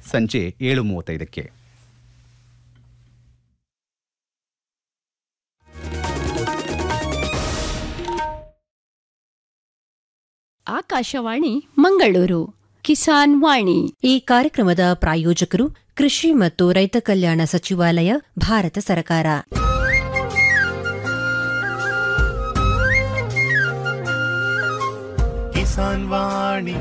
ಸಂಜೆ ಏಳು ಮೂವತ್ತೈದಕ್ಕೆ ಆಕಾಶವಾಣಿ ಮಂಗಳೂರು ಕಿಸಾನ್ ವಾಣಿ ಈ ಕಾರ್ಯಕ್ರಮದ ಪ್ರಾಯೋಜಕರು ಕೃಷಿ ಮತ್ತು ರೈತ ಕಲ್ಯಾಣ ಸಚಿವಾಲಯ ಭಾರತ ಸರ್ಕಾರ ಕಿಸಾನ್ ವಾಣಿ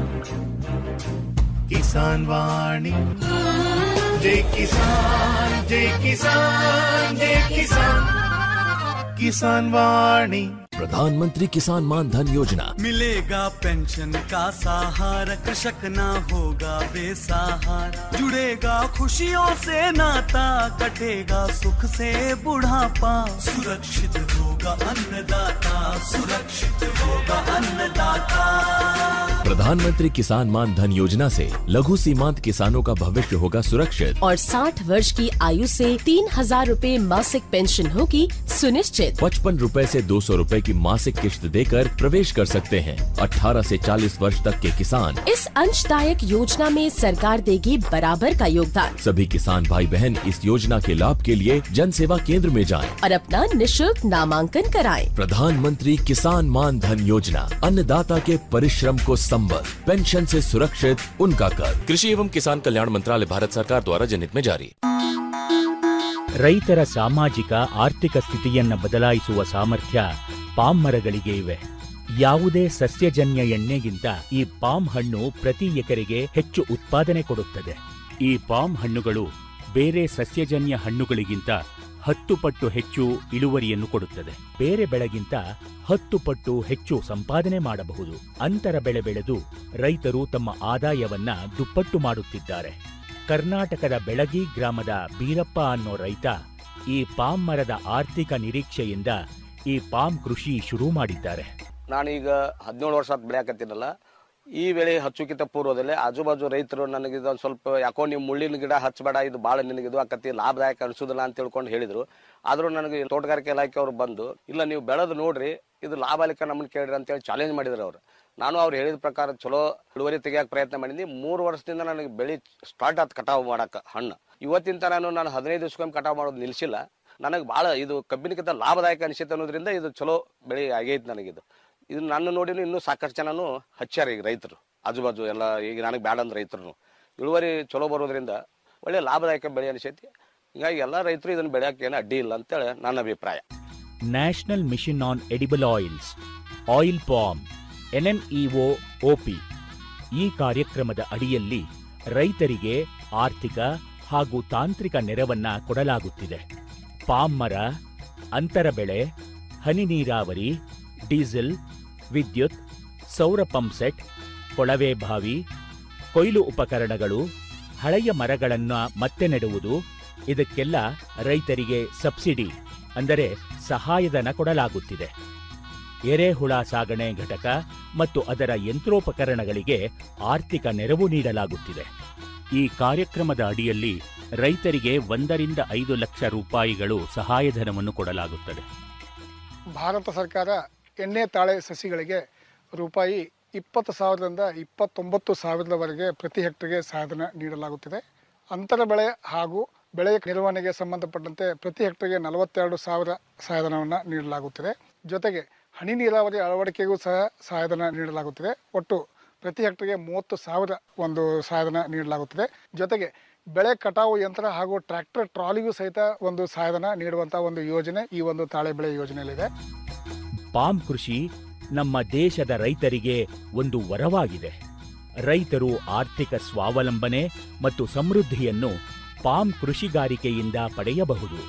ಕಿಸಾನ್ ವಾಣಿ ಜೈ ಕಿಸಾನ್ ಜೈ ಕಿಸಾನ್ ಜೈ ಕಿಸಾನ್ ಕಿಸಾನ್ ವಾಣಿ प्रधानमंत्री किसान मान धन योजना मिलेगा पेंशन का सहारा कृषक ना होगा बेसहारा जुड़ेगा खुशियों से नाता कटेगा सुख से बुढ़ापा सुरक्षित होगा अन्नदाता सुरक्षित होगा अन्नदाता प्रधानमंत्री किसान मान धन योजना से लघु सीमांत किसानों का भविष्य होगा सुरक्षित और 60 वर्ष की आयु से तीन हजार रूपए मासिक पेंशन होगी सुनिश्चित पचपन रूपए ऐसी दो सौ रूपए की मासिक किश्त देकर प्रवेश कर सकते हैं 18 से 40 वर्ष तक के किसान इस अंशदायक योजना में सरकार देगी बराबर का योगदान सभी किसान भाई बहन इस योजना के लाभ के लिए जन सेवा केंद्र में जाएं। और अपना निशुल्क नामांकन कराएं। प्रधानमंत्री किसान मान धन योजना अन्नदाता के परिश्रम को संबल पेंशन से सुरक्षित उनका कर कृषि एवं किसान कल्याण मंत्रालय भारत सरकार द्वारा जनहित में जारी ರೈತರ ಸಾಮಾಜಿಕ ಆರ್ಥಿಕ ಸ್ಥಿತಿಯನ್ನ ಬದಲಾಯಿಸುವ ಸಾಮರ್ಥ್ಯ ಪಾಮ್ ಮರಗಳಿಗೆ ಇವೆ ಯಾವುದೇ ಸಸ್ಯಜನ್ಯ ಎಣ್ಣೆಗಿಂತ ಈ ಪಾಮ್ ಹಣ್ಣು ಪ್ರತಿ ಎಕರೆಗೆ ಹೆಚ್ಚು ಉತ್ಪಾದನೆ ಕೊಡುತ್ತದೆ ಈ ಪಾಮ್ ಹಣ್ಣುಗಳು ಬೇರೆ ಸಸ್ಯಜನ್ಯ ಹಣ್ಣುಗಳಿಗಿಂತ ಹತ್ತು ಪಟ್ಟು ಹೆಚ್ಚು ಇಳುವರಿಯನ್ನು ಕೊಡುತ್ತದೆ ಬೇರೆ ಬೆಳೆಗಿಂತ ಹತ್ತು ಪಟ್ಟು ಹೆಚ್ಚು ಸಂಪಾದನೆ ಮಾಡಬಹುದು ಅಂತರ ಬೆಳೆ ಬೆಳೆದು ರೈತರು ತಮ್ಮ ಆದಾಯವನ್ನ ದುಪ್ಪಟ್ಟು ಮಾಡುತ್ತಿದ್ದಾರೆ ಕರ್ನಾಟಕದ ಬೆಳಗಿ ಗ್ರಾಮದ ಬೀರಪ್ಪ ಅನ್ನೋ ರೈತ ಈ ಪಾಮ್ ಮರದ ಆರ್ಥಿಕ ನಿರೀಕ್ಷೆಯಿಂದ ಈ ಪಾಮ್ ಕೃಷಿ ಶುರು ಮಾಡಿದ್ದಾರೆ ನಾನೀಗ ಹದಿನೇಳು ವರ್ಷ ಆತ್ ಬೆಳೆಯಕತ್ತೀನಲ್ಲ ಈ ವೇಳೆ ಹಚ್ಚುಕಿತ ಪೂರ್ವದಲ್ಲೇ ಆಜು ಬಾಜು ರೈತರು ನನಗೆ ಇದೊಂದು ಸ್ವಲ್ಪ ಯಾಕೋ ನೀವು ಮುಳ್ಳಿನ ಗಿಡ ಹಚ್ಚಬೇಡ ಇದು ಭಾಳ ನಿನಗೆ ಇದು ಆಕತಿ ಲಾಭದಾಯಕ ಅನಿಸೋದಿಲ್ಲ ಅಂತ ತಿಳ್ಕೊಂಡು ಹೇಳಿದ್ರು ಆದರೂ ನನಗೆ ತೋಟಗಾರಿಕೆ ಇಲಾಖೆ ಅವರು ಬಂದು ಇಲ್ಲ ನೀವು ಬೆಳೆದು ನೋಡ್ರಿ ಇದು ಲಾಭ ಅಲಿಕ ನಮ್ಮನ್ನು ಕೇಳ್ರಿ ಅಂತೇಳಿ ಚಾಲೆಂಜ್ ಮಾಡಿದ್ರು ಅವರು ನಾನು ಅವ್ರು ಹೇಳಿದ ಪ್ರಕಾರ ಚಲೋ ಇಳುವರಿ ತೆಗಿಯಕ್ಕೆ ಪ್ರಯತ್ನ ಮಾಡಿದ್ನಿ ಮೂರು ವರ್ಷದಿಂದ ನನಗೆ ಬೆಳೆ ಸ್ಟಾರ್ಟ್ ಆತ್ ಕಟಾವು ಮಾಡಕ್ಕೆ ಹಣ್ಣು ಇವತ್ತಿನ ನಾನು ನಾನು ಹದಿನೈದು ದಿವಸಕ್ಕೊಮ್ಮೆ ಕಟಾವು ಮಾಡೋದು ನಿಲ್ಸಿಲ್ಲ ನನಗೆ ಭಾಳ ಇದು ಕಬ್ಬಿನಕ್ಕಿಂತ ಲಾಭದಾಯಕ ಅನಿಸುತ್ತೆ ಅನ್ನೋದ್ರಿಂದ ಇದು ಚಲೋ ಬೆಳೆ ಆಗೈತೆ ನನಗಿದು ಇದು ನನ್ನ ನೋಡಿನೂ ಇನ್ನೂ ಸಾಕಷ್ಟು ಜನನು ಹಚ್ಚಾರ ಈಗ ರೈತರು ಆಜು ಬಾಜು ಎಲ್ಲ ಈಗ ನನಗೆ ಬ್ಯಾಡ ಅಂದ್ ರೈತರು ಇಳುವರಿ ಚಲೋ ಬರೋದ್ರಿಂದ ಒಳ್ಳೆ ಲಾಭದಾಯಕ ಬೆಳೆ ಅನಿಸೈತಿ ಹೀಗಾಗಿ ಎಲ್ಲ ರೈತರು ಇದನ್ನು ಬೆಳೆಯೋಕೆ ಏನು ಅಡ್ಡಿ ಇಲ್ಲ ಅಂತೇಳಿ ನನ್ನ ಅಭಿಪ್ರಾಯ national mission on edible oils oil palm NMEO OP ಈ ಕಾರ್ಯಕ್ರಮದ ಅಡಿಯಲ್ಲಿ ರೈತರಿಗೆ ಆರ್ಥಿಕ ಹಾಗೂ ತಾಂತ್ರಿಕ ನೆರವನ್ನ ಕೊಡಲಾಗುತ್ತಿದೆ ಪಾಮ್ ಮರ ಅಂತರ ಬೆಳೆ ಹನಿ ನೀರಾವರಿ ಡೀಸೆಲ್ ವಿದ್ಯುತ್ ಸೌರ ಪಂಪ್ಸೆಟ್ ಕೊಳವೆ ಬಾವಿ ಕೊಯ್ಲು ಉಪಕರಣಗಳು ಹಳೆಯ ಮರಗಳನ್ನ ಮತ್ತೆ ನೆಡುವುದು ಇದಕ್ಕೆಲ್ಲ ರೈತರಿಗೆ ಸಬ್ಸಿಡಿ ಅಂದರೆ ಸಹಾಯಧನ ಕೊಡಲಾಗುತ್ತಿದೆ ಎರೆಹುಳ ಸಾಗಣೆ ಘಟಕ ಮತ್ತು ಅದರ ಯಂತ್ರೋಪಕರಣಗಳಿಗೆ ಆರ್ಥಿಕ ನೆರವು ನೀಡಲಾಗುತ್ತಿದೆ ಈ ಕಾರ್ಯಕ್ರಮದ ಅಡಿಯಲ್ಲಿ ರೈತರಿಗೆ ಒಂದರಿಂದ ಐದು ಲಕ್ಷ ರೂಪಾಯಿಗಳು ಸಹಾಯಧನವನ್ನು ಕೊಡಲಾಗುತ್ತದೆ ಭಾರತ ಸರ್ಕಾರ ಎಣ್ಣೆ ತಾಳೆ ಸಸಿಗಳಿಗೆ ರೂಪಾಯಿ ಇಪ್ಪತ್ತು ಸಾವಿರದಿಂದ ಇಪ್ಪತ್ತೊಂಬತ್ತು ಸಾವಿರದವರೆಗೆ ಪ್ರತಿ ಹೆಕ್ಟರ್ಗೆ ಸಹಾಯಧನ ನೀಡಲಾಗುತ್ತಿದೆ ಅಂತರ ಬೆಳೆ ಹಾಗೂ ಬೆಳೆ ನಿರ್ವಹಣೆಗೆ ಸಂಬಂಧಪಟ್ಟಂತೆ ಪ್ರತಿ ಹೆಕ್ಟರ್ಗೆ ನಲವತ್ತೆರಡು ಸಾವಿರ ಸಹಾಯಧನವನ್ನು ನೀಡಲಾಗುತ್ತಿದೆ ಜೊತೆಗೆ ಹನಿ ನೀರಾವರಿ ಅಳವಡಿಕೆಗೂ ಸಹ ಸಹಾಯಧನ ನೀಡಲಾಗುತ್ತಿದೆ ಒಟ್ಟು ಪ್ರತಿ ಹೆಕ್ಟರ್ಗೆ ಮೂವತ್ತು ಸಾವಿರ ಒಂದು ಸಹಾಯಧನ ನೀಡಲಾಗುತ್ತಿದೆ ಜೊತೆಗೆ ಬೆಳೆ ಕಟಾವು ಯಂತ್ರ ಹಾಗೂ ಟ್ರ್ಯಾಕ್ಟರ್ ಟ್ರಾಲಿಗೂ ಸಹಿತ ಒಂದು ಸಹಾಯಧನ ನೀಡುವಂಥ ಒಂದು ಯೋಜನೆ ಈ ಒಂದು ತಾಳೆ ಬೆಳೆ ಯೋಜನೆಯಲ್ಲಿದೆ ಪಾಮ್ ಕೃಷಿ ನಮ್ಮ ದೇಶದ ರೈತರಿಗೆ ಒಂದು ವರವಾಗಿದೆ ರೈತರು ಆರ್ಥಿಕ ಸ್ವಾವಲಂಬನೆ ಮತ್ತು ಸಮೃದ್ಧಿಯನ್ನು ಪಾಮ್ ಕೃಷಿಗಾರಿಕೆಯಿಂದ ಪಡೆಯಬಹುದು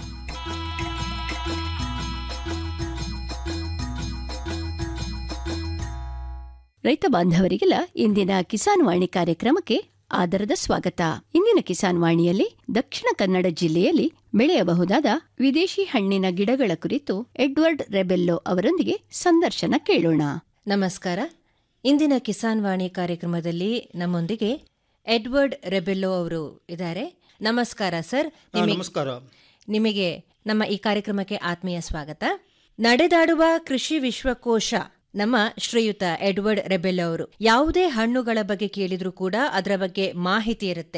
ರೈತ ಬಾಂಧವರಿಗೆಲ್ಲ ಇಂದಿನ ಕಿಸಾನ್ ವಾಣಿ ಕಾರ್ಯಕ್ರಮಕ್ಕೆ ಆದರದ ಸ್ವಾಗತ ಇಂದಿನ ಕಿಸಾನ್ ವಾಣಿಯಲ್ಲಿ ದಕ್ಷಿಣ ಕನ್ನಡ ಜಿಲ್ಲೆಯಲ್ಲಿ ಬೆಳೆಯಬಹುದಾದ ವಿದೇಶಿ ಹಣ್ಣಿನ ಗಿಡಗಳ ಕುರಿತು ಎಡ್ವರ್ಡ್ ರೆಬೆಲ್ಲೋ ಅವರೊಂದಿಗೆ ಸಂದರ್ಶನ ಕೇಳೋಣ ನಮಸ್ಕಾರ ಇಂದಿನ ಕಿಸಾನ್ ವಾಣಿ ಕಾರ್ಯಕ್ರಮದಲ್ಲಿ ನಮ್ಮೊಂದಿಗೆ ಎಡ್ವರ್ಡ್ ರೆಬೆಲ್ಲೋ ಅವರು ಇದ್ದಾರೆ ನಮಸ್ಕಾರ ಸರ್ ನಿಮಗೆ- ನಮಸ್ಕಾರ ನಿಮಗೆ ನಮ್ಮ ಈ ಕಾರ್ಯಕ್ರಮಕ್ಕೆ ಆತ್ಮೀಯ ಸ್ವಾಗತ ನಡೆದಾಡುವ ಕೃಷಿ ವಿಶ್ವಕೋಶ ನಮ್ಮ ಶ್ರೀಯುತ ಎಡ್ವರ್ಡ್ ರೆಬೆಲ್ ಅವರು ಯಾವುದೇ ಹಣ್ಣುಗಳ ಬಗ್ಗೆ ಕೇಳಿದ್ರೂ ಕೂಡ ಅದರ ಬಗ್ಗೆ ಮಾಹಿತಿ ಇರುತ್ತೆ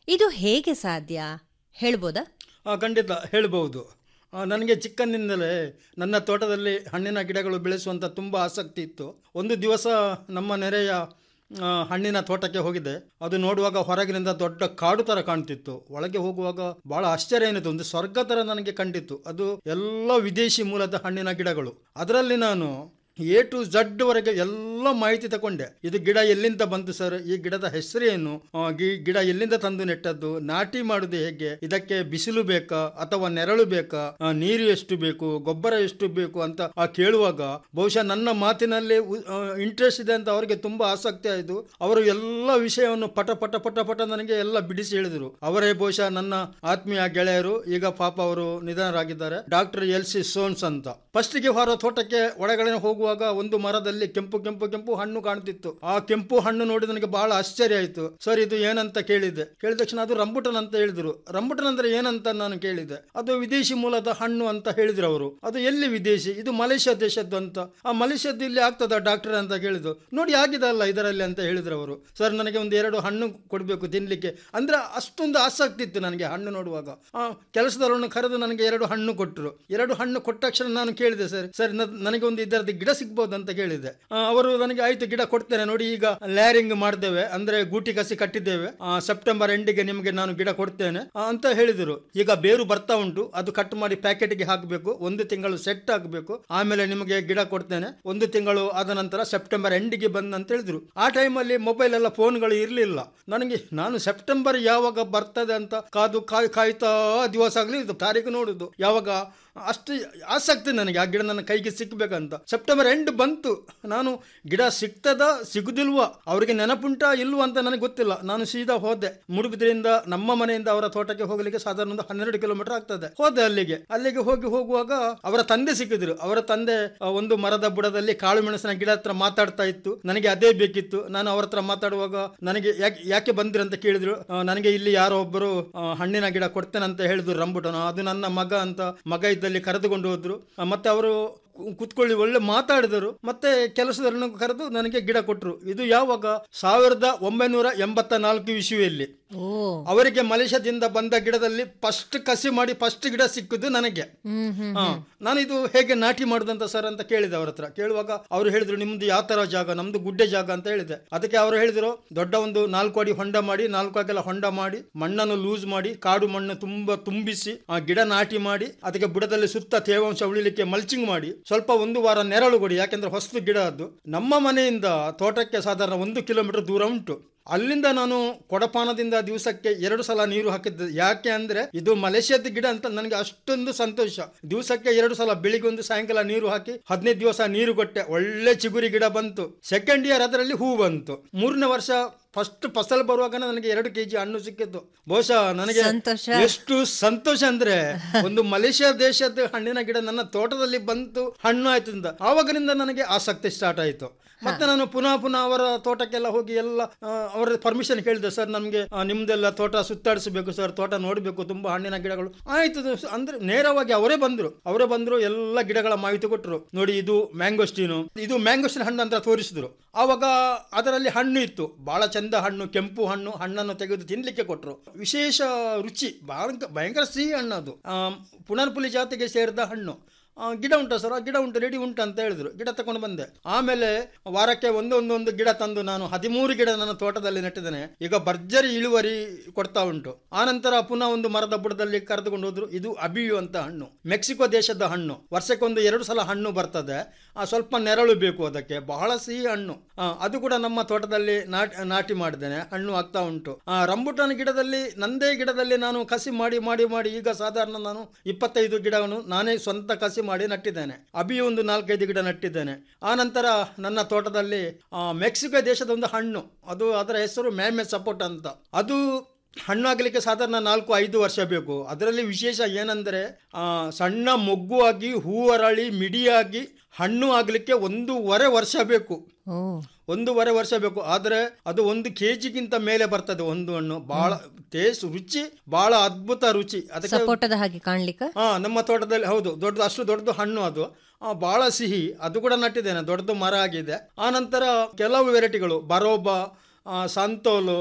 ಇದು ಹೇಗೆ ಸಾಧ್ಯ ಹೇಳ್ಬೋದಾ ಆ, ಖಂಡಿತ ಹೇಳ್ಬೋದು ಆ, ನನಗೆ ಚಿಕ್ಕಂದಿನಿಂದಲೇ ನನ್ನ ತೋಟದಲ್ಲಿ ಹಣ್ಣಿನ ಗಿಡಗಳು ಬೆಳೆಸುವಂಥ ತುಂಬ ಆಸಕ್ತಿ ಇತ್ತು ಒಂದು ದಿವಸ ನಮ್ಮ ನೆರೆಯ ಆ, ಹಣ್ಣಿನ ತೋಟಕ್ಕೆ ಹೋಗಿದ್ದೆ ಅದು ನೋಡುವಾಗ ಹೊರಗಿನಿಂದ ದೊಡ್ಡ ಕಾಡು ತರ ಕಾಣ್ತಿತ್ತು ಒಳಗೆ ಹೋಗುವಾಗ ಬಹಳ ಆಶ್ಚರ್ಯ ಏನಿತ್ತು ಒಂದು ಸ್ವರ್ಗ ತರ ನನಗೆ ಕಂಡಿತ್ತು ಅದು ಎಲ್ಲ ವಿದೇಶಿ ಮೂಲದ ಹಣ್ಣಿನ ಗಿಡಗಳು ಅದರಲ್ಲಿ ನಾನು ಎ ಟು ಝಡ್ ವರೆಗೆ ಎಲ್ಲ ಮಾಹಿತಿ ತಗೊಂಡೆ ಇದು ಗಿಡ ಎಲ್ಲಿಂದ ಬಂತು ಸರ್ ಈ ಗಿಡದ ಹೆಸರೇನು ಆ, ಗಿ- ಗಿಡ ಎಲ್ಲಿಂದ ತಂದು ನೆಟ್ಟದ್ದು ನಾಟಿ ಮಾಡುದು ಹೇಗೆ ಇದಕ್ಕೆ ಬಿಸಿಲು ಬೇಕಾ ಅಥವಾ ನೆರಳು ಬೇಕಾ ಆ, ನೀರು ಎಷ್ಟು ಬೇಕು ಗೊಬ್ಬರ ಎಷ್ಟು ಬೇಕು ಅಂತ ಆ ಕೇಳುವಾಗ ಬಹುಶಃ ನನ್ನ ಮಾತಿನಲ್ಲಿ ಇಂಟ್ರೆಸ್ಟ್ ಇದೆ ಅಂತ ಅವರಿಗೆ ತುಂಬಾ ಆಸಕ್ತಿ ಆಯಿತು ಅವರು ಎಲ್ಲ ವಿಷಯವನ್ನು ಪಟ ಪಟ ಪಟ ಪಟ ನನಗೆ ಎಲ್ಲ ಬಿಡಿಸಿ ಹೇಳಿದರು ಅವರೇ ಬಹುಶಃ ನನ್ನ ಆತ್ಮೀಯ ಗೆಳೆಯರು ಈಗ ಪಾಪ ಅವರು ನಿಧನರಾಗಿದ್ದಾರೆ ಡಾಕ್ಟರ್ ಎಲ್ ಸಿ ಸೋನ್ಸ್ ಅಂತ ಫಸ್ಟಿಗೆ ಹೊರ ತೋಟಕ್ಕೆ ಒಳಗಡೆ ಹೋಗುವಾಗ ಒಂದು ಮರದಲ್ಲಿ ಕೆಂಪು ಕೆಂಪು ಕೆಂಪು ಹಣ್ಣು ಕಾಣ್ತಿತ್ತು ಆ ಕೆಂಪು ಹಣ್ಣು ನೋಡಿ ನನಗೆ ಬಹಳ ಆಶ್ಚರ್ಯ ಆಯಿತು ಸರ್ ಇದು ಏನಂತ ಕೇಳಿದೆ ಕೇಳಿದ ತಕ್ಷಣ ಅದು ರಂಬುಟನ್ ಅಂತ ಹೇಳಿದ್ರು ರಂಬುಟನ್ ಅಂದ್ರೆ ಏನಂತ ನಾನು ಕೇಳಿದೆ ಅದು ವಿದೇಶಿ ಮೂಲದ ಹಣ್ಣು ಅಂತ ಹೇಳಿದ್ರು ಅವರು ಅದು ಎಲ್ಲಿ ವಿದೇಶಿ ಇದು ಮಲೇಷ್ಯಾ ದೇಶದ್ದು ಅಂತ ಆ ಮಲೇಷ್ಯಾದ್ದು ಇಲ್ಲಿ ಆಗ್ತದ ಡಾಕ್ಟರ್ ಅಂತ ಕೇಳಿದ್ರು ನೋಡಿ ಆಗಿದೆ ಅಲ್ಲ ಇದರಲ್ಲಿ ಅಂತ ಹೇಳಿದ್ರು ಅವರು ಸರ್ ನನಗೆ ಒಂದು ಎರಡು ಹಣ್ಣು ಕೊಡಬೇಕು ತಿನ್ಲಿಕ್ಕೆ ಅಂದ್ರೆ ಅಷ್ಟೊಂದು ಆಸಕ್ತಿ ಇತ್ತು ನನಗೆ ಹಣ್ಣು ನೋಡುವಾಗ ಆ ಕೆಲಸದವರನ್ನು ಕರೆದು ನನಗೆ ಎರಡು ಹಣ್ಣು ಕೊಟ್ಟರು ಎರಡು ಹಣ್ಣು ಕೊಟ್ಟ ತಕ್ಷಣ ನಾನು ಕೇಳಿದೆ ಸರ್ ಸರ್ ನ- ನನಗೆ ಒಂದು ಇದರದ್ದು ಗಿಡ ಸಿಗ್ಬೋದು ಅಂತ ಕೇಳಿದೆ ಆ, ಅವರು ನನಗೆ ಆಯ್ತು ಗಿಡ ಕೊಡ್ತೇನೆ ನೋಡಿ ಈಗ ಲ್ಯಾರಿಂಗ್ ಮಾಡ್ತೇವೆ ಅಂದ್ರೆ ಗೂಟಿ ಕಸಿ ಕಟ್ಟಿದ್ದೇವೆ ಆ, ಸೆಪ್ಟೆಂಬರ್ ಎಂಡಿಗೆ ನಿಮಗೆ ನಾನು ಗಿಡ ಕೊಡ್ತೇನೆ ಆ, ಅಂತ ಹೇಳಿದರು ಈಗ ಬೇರು ಬರ್ತಾ ಉಂಟು ಅದು ಕಟ್ ಮಾಡಿ ಪ್ಯಾಕೆಟ್ಗೆ ಹಾಕಬೇಕು ಒಂದು ತಿಂಗಳು ಸೆಟ್ ಆಗಬೇಕು ಆಮೇಲೆ ನಿಮಗೆ ಗಿಡ ಕೊಡ್ತೇನೆ ಒಂದು ತಿಂಗಳು ಆದ ನಂತರ ಸೆಪ್ಟೆಂಬರ್ ಎಂಡಿಗೆ ಬಂದ ಅಂತ ಹೇಳಿದ್ರು ಆ ಟೈಮಲ್ಲಿ ಮೊಬೈಲ್ ಎಲ್ಲ ಫೋನ್ಗಳು ಇರಲಿಲ್ಲ ನನಗೆ ನಾನು ಸೆಪ್ಟೆಂಬರ್ ಯಾವಾಗ ಬರ್ತದೆ ಅಂತ ಕಾದು ಕಾಯ್ ಕಾಯ್ತಾ ದಿವಸ ಆಗಲಿ ಇದು ತಾರೀಕು ನೋಡುದು ಯಾವಾಗ ಅಷ್ಟು ಆಸಕ್ತಿ ನನಗೆ ಆ ಗಿಡ ನನ್ನ ಕೈಗೆ ಸಿಕ್ಕಬೇಕಂತ ಸೆಪ್ಟೆಂಬರ್ ಎಂಡ್ ಬಂತು ನಾನು ಗಿಡ ಸಿಗ್ತದ ಸಿಗುದಿಲ್ವಾ ಅವರಿಗೆ ನೆನಪುಂಟಾ ಇಲ್ವಾ ಅಂತ ನನಗೆ ಗೊತ್ತಿಲ್ಲ ನಾನು ಸೀದಾ ಹೋದೆ ಮುಡುಬಿದ್ರಿಂದ ನಮ್ಮ ಮನೆಯಿಂದ ಅವರ ತೋಟಕ್ಕೆ ಹೋಗಲಿಕ್ಕೆ ಸಾಧಾರಣ ಒಂದು ಹನ್ನೆರಡು ಕಿಲೋಮೀಟರ್ ಆಗ್ತದೆ ಹೋದೆ ಅಲ್ಲಿಗೆ ಅಲ್ಲಿಗೆ ಹೋಗಿ ಹೋಗುವಾಗ ಅವರ ತಂದೆ ಸಿಕ್ಕಿದ್ರು ಅವರ ತಂದೆ ಆ, ಒಂದು ಮರದ ಬುಡದಲ್ಲಿ ಕಾಳು ಮೆಣಸಿನ ಗಿಡ ಹತ್ರ ಮಾತಾಡ್ತಾ ಇತ್ತು ನನಗೆ ಅದೇ ಬೇಕಿತ್ತು ನಾನು ಅವ್ರ ಹತ್ರ ಮಾತಾಡುವಾಗ ನನಗೆ ಯಾಕೆ ಯಾಕೆ ಬಂದ್ರಿ ಅಂತ ಕೇಳಿದ್ರು ಆ, ನನಗೆ ಇಲ್ಲಿ ಯಾರೋ ಒಬ್ಬರು ಆ, ಹಣ್ಣಿನ ಗಿಡ ಕೊಡ್ತೇನೆ ಅಂತ ಹೇಳಿದ್ರು ರಂಬುಟನ ಅದು ನನ್ನ ಮಗ ಅಂತ ಮಗ ಇದ್ದಲ್ಲಿ ಕರೆದುಕೊಂಡು ಹೋದ್ರು ಆ, ಮತ್ತೆ ಅವರು ಕುತ್ಕೊಳ್ಳಿ ಒಳ್ಳೆ ಮಾತಾಡಿದರು ಮತ್ತೆ ಕೆಲಸದವರನ್ನು ಕರೆದು ನನಗೆ ಗಿಡ ಕೊಟ್ಟರು ಇದು ಯಾವಾಗ ಸಾವಿರದ ಒಂಬೈನೂರ ಎಂಬತ್ತ ನಾಲ್ಕು ಇಸುವಿಯಲ್ಲಿ ಓ ಅವರಿಗೆ ಮಲೇಷ್ಯಾದಿಂದ ಬಂದ ಗಿಡದಲ್ಲಿ ಫಸ್ಟ್ ಕಸಿ ಮಾಡಿ ಫಸ್ಟ್ ಗಿಡ ಸಿಕ್ಕಿದ್ದು ನನಗೆ ಹ್ಮ್ ಹ್ಮ್ ಹಾ ನಾನು ಇದು ಹೇಗೆ ನಾಟಿ ಮಾಡುದಂತ ಸರ್ ಅಂತ ಕೇಳಿದೆ ಅವ್ರ ಹತ್ರ ಕೇಳುವಾಗ ಅವರು ಹೇಳಿದ್ರು ನಿಮ್ದು ಯಾವ ತರ ಜಾಗ ನಮ್ದು ಗುಡ್ಡೆ ಜಾಗ ಅಂತ ಹೇಳಿದೆ ಅದಕ್ಕೆ ಅವರು ಹೇಳಿದ್ರು ದೊಡ್ಡ ಒಂದು ನಾಲ್ಕು ಅಡಿ ಹೊಂಡ ಮಾಡಿ ನಾಲ್ಕು ಅಗಲ ಹೊಂಡ ಮಾಡಿ ಮಣ್ಣನ್ನು ಲೂಸ್ ಮಾಡಿ ಕಾಡು ಮಣ್ಣು ತುಂಬಾ ತುಂಬಿಸಿ ಆ ಗಿಡ ನಾಟಿ ಮಾಡಿ ಅದಕ್ಕೆ ಬುಡದಲ್ಲಿ ಸುತ್ತ ತೇವಾಂಶ ಉಳಿಲಿಕ್ಕೆ ಮಲ್ಚಿಂಗ್ ಮಾಡಿ ಸ್ವಲ್ಪ ಒಂದು ವಾರ ನೆರಳು ಕೊಡಿ ಯಾಕೆಂದ್ರೆ ಹೊಸದು ಗಿಡ ಅದು ನಮ್ಮ ಮನೆಯಿಂದ ತೋಟಕ್ಕೆ ಸಾಧಾರಣ ಒಂದು ಕಿಲೋಮೀಟರ್ ದೂರ ಉಂಟು ಅಲ್ಲಿಂದ ನಾನು ಕೊಡಪಾನದಿಂದ ದಿವಸಕ್ಕೆ ಎರಡು ಸಲ ನೀರು ಹಾಕಿದ್ದೆ ಯಾಕೆ ಅಂದ್ರೆ ಇದು ಮಲೇಷ್ಯಾದ ಗಿಡ ಅಂತ ನನಗೆ ಅಷ್ಟೊಂದು ಸಂತೋಷ ದಿವಸಕ್ಕೆ ಎರಡು ಸಲ ಬೆಳಿಗ್ಗೆ ಒಂದು ಸಾಯಂಕಾಲ ನೀರು ಹಾಕಿ ಹದಿನೈದು ದಿವಸ ನೀರು ಕೊಟ್ಟೆ ಒಳ್ಳೆ ಚಿಗುರಿ ಗಿಡ ಬಂತು ಸೆಕೆಂಡ್ ಇಯರ್ ಅದರಲ್ಲಿ ಹೂ ಬಂತು ಮೂರನೇ ವರ್ಷ ಫಸ್ಟ್ ಫಸಲ್ ಬರುವಾಗ ನನಗೆ ಎರಡು ಕೆಜಿ ಹಣ್ಣು ಸಿಕ್ಕಿತ್ತು ಬಹುಶಃ ನನಗೆ ಸಂತೋಷ. ಎಷ್ಟು ಸಂತೋಷ ಅಂದ್ರೆ ಒಂದು ಮಲೇಷ್ಯಾ ದೇಶದ ಹಣ್ಣಿನ ಗಿಡ ನನ್ನ ತೋಟದಲ್ಲಿ ಬಂತು ಹಣ್ಣು ಆಯ್ತು ಅಂತ ಆವಾಗಿನಿಂದ ನನಗೆ ಆಸಕ್ತಿ ಸ್ಟಾರ್ಟ್ ಆಯ್ತು ಮತ್ತೆ ನಾನು ಪುನಃ ಪುನಃ ಅವರ ತೋಟಕ್ಕೆಲ್ಲ ಹೋಗಿ ಎಲ್ಲ ಆ, ಅವರ ಪರ್ಮಿಷನ್ ಕೇಳಿದೆ ಸರ್ ನಮಗೆ ನಿಮ್ದೆಲ್ಲ ತೋಟ ಸುತ್ತಾಡಿಸಬೇಕು ಸರ್ ತೋಟ ನೋಡಬೇಕು ತುಂಬಾ ಹಣ್ಣಿನ ಗಿಡಗಳು ಆಯ್ತು ಅದು ಅಂದ್ರೆ ನೇರವಾಗಿ ಅವರೇ ಬಂದ್ರು ಅವರೇ ಬಂದ್ರು ಎಲ್ಲ ಗಿಡಗಳ ಮಾಹಿತಿ ಕೊಟ್ಟರು ನೋಡಿ ಇದು ಮ್ಯಾಂಗೋಸ್ಟೀನು ಇದು ಮ್ಯಾಂಗೋಸ್ಟೀನ್ ಹಣ್ಣು ಅಂತ ತೋರಿಸಿದ್ರು ಆವಾಗ ಅದರಲ್ಲಿ ಹಣ್ಣು ಇತ್ತು ಬಹಳ ಚಂದ ಹಣ್ಣು ಕೆಂಪು ಹಣ್ಣು ಹಣ್ಣನ್ನು ತೆಗೆದು ತಿನ್ಲಿಕ್ಕೆ ಕೊಟ್ಟರು ವಿಶೇಷ ರುಚಿ ಭಯಂಕ- ಭಯಂಕರ ಸಿಹಿ ಹಣ್ಣು ಅದು ಆ, ಪುನರ್ಪುಲಿ ಜಾತಿಗೆ ಸೇರಿದ ಹಣ್ಣು ಆ, ಗಿಡ ಉಂಟಾ ಸರ್ ಆ ಗಿಡ ಉಂಟು ರೆಡಿ ಉಂಟು ಅಂತ ಹೇಳಿದ್ರು ಗಿಡ ತಕೊಂಡು ಬಂದೆ ಆಮೇಲೆ ವಾರಕ್ಕೆ ಒಂದೊಂದೊಂದು ಗಿಡ ತಂದು ನಾನು ಹದಿಮೂರು ಗಿಡ ನನ್ನ ತೋಟದಲ್ಲಿ ನೆಟ್ಟಿದ್ದೇನೆ ಈಗ ಭರ್ಜರಿ ಇಳುವರಿ ಕೊಡ್ತಾ ಉಂಟು ಆನಂತರ ಪುನಃ ಒಂದು ಮರದ ಬುಡದಲ್ಲಿ ಕರೆದುಕೊಂಡು ಹೋದ್ರು ಇದು ಅಬಿಯು ಅಂತ ಹಣ್ಣು ಮೆಕ್ಸಿಕೋ ದೇಶದ ಹಣ್ಣು ವರ್ಷಕ್ಕೊಂದು ಎರಡು ಸಲ ಹಣ್ಣು ಬರ್ತದೆ ಆ, ಸ್ವಲ್ಪ ನೆರಳು ಬೇಕು ಅದಕ್ಕೆ ಬಹಳ ಸಿಹಿ ಹಣ್ಣು ಆ, ಅದು ಕೂಡ ನಮ್ಮ ತೋಟದಲ್ಲಿ ನಾಟಿ ನಾಟಿ ಮಾಡಿದ್ದೇನೆ ಹಣ್ಣು ಆಗ್ತಾ ಉಂಟು ಆ, ರಂಬುಟಾನ್ ಗಿಡದಲ್ಲಿ ನಂದೇ ಗಿಡದಲ್ಲಿ ನಾನು ಕಸಿ ಮಾಡಿ ಮಾಡಿ ಮಾಡಿ ಈಗ ಸಾಧಾರಣ ನಾನು ಇಪ್ಪತ್ತೈದು ಗಿಡವನ್ನು ನಾನೇ ಸ್ವಂತ ಕಸಿ ಮಾಡಿ ನಟ್ಟಿದ್ದೇನೆ ಅಬಿ ಒಂದು ನಾಲ್ಕೈದು ಗಿಡ ನಟ್ಟಿದ್ದೇನೆ ಆ ನಂತರ ನನ್ನ ತೋಟದಲ್ಲಿ ಆ, ಮೆಕ್ಸಿಕೋ ದೇಶದ ಒಂದು ಹಣ್ಣು ಅದು ಅದರ ಹೆಸರು ಮ್ಯಾಮೆ ಸಪೋಟ ಅಂತ ಅದು ಹಣ್ಣು ಆಗಲಿಕ್ಕೆ ಸಾಧಾರಣ ನಾಲ್ಕು ಐದು ವರ್ಷ ಬೇಕು ಅದರಲ್ಲಿ ವಿಶೇಷ ಏನಂದರೆ ಆ, ಸಣ್ಣ ಮೊಗ್ಗು ಆಗಿ ಹೂ ಅರಳಿ ಮಿಡಿಯಾಗಿ ಹಣ್ಣು ಆಗಲಿಕ್ಕೆ ಒಂದೂವರೆ ವರ್ಷ ಬೇಕು ಓ ಒಂದೂವರೆ ವರ್ಷ ಬೇಕು ಆದರೆ ಅದು ಒಂದು ಕೆ ಜಿಗಿಂತ ಮೇಲೆ ಬರ್ತದೆ ಒಂದು ಹಣ್ಣು ಬಹಳ ಟೇಸ್ಟ್ ರುಚಿ ಬಹಳ ಅದ್ಭುತ ರುಚಿ ಅದಕ್ಕೆ ಸಪೋಟದ ಹಾಗೆ ಕಾಣ್ಲಿಕ್ಕ ಹಾ ನಮ್ಮ ತೋಟದಲ್ಲಿ ಹೌದು ದೊಡ್ಡದು ಅಷ್ಟು ದೊಡ್ಡದು ಹಣ್ಣು ಅದು ಆ, ಬಹಳ ಸಿಹಿ ಅದು ಕೂಡ ನಟ್ಟಿದ್ದೇನೆ ದೊಡ್ಡದು ಮರ ಆಗಿದೆ ಆ ನಂತರ ಕೆಲವು ವೆರೈಟಿಗಳು ಬರೋಬಾ ಆ, ಸಂತೋಲು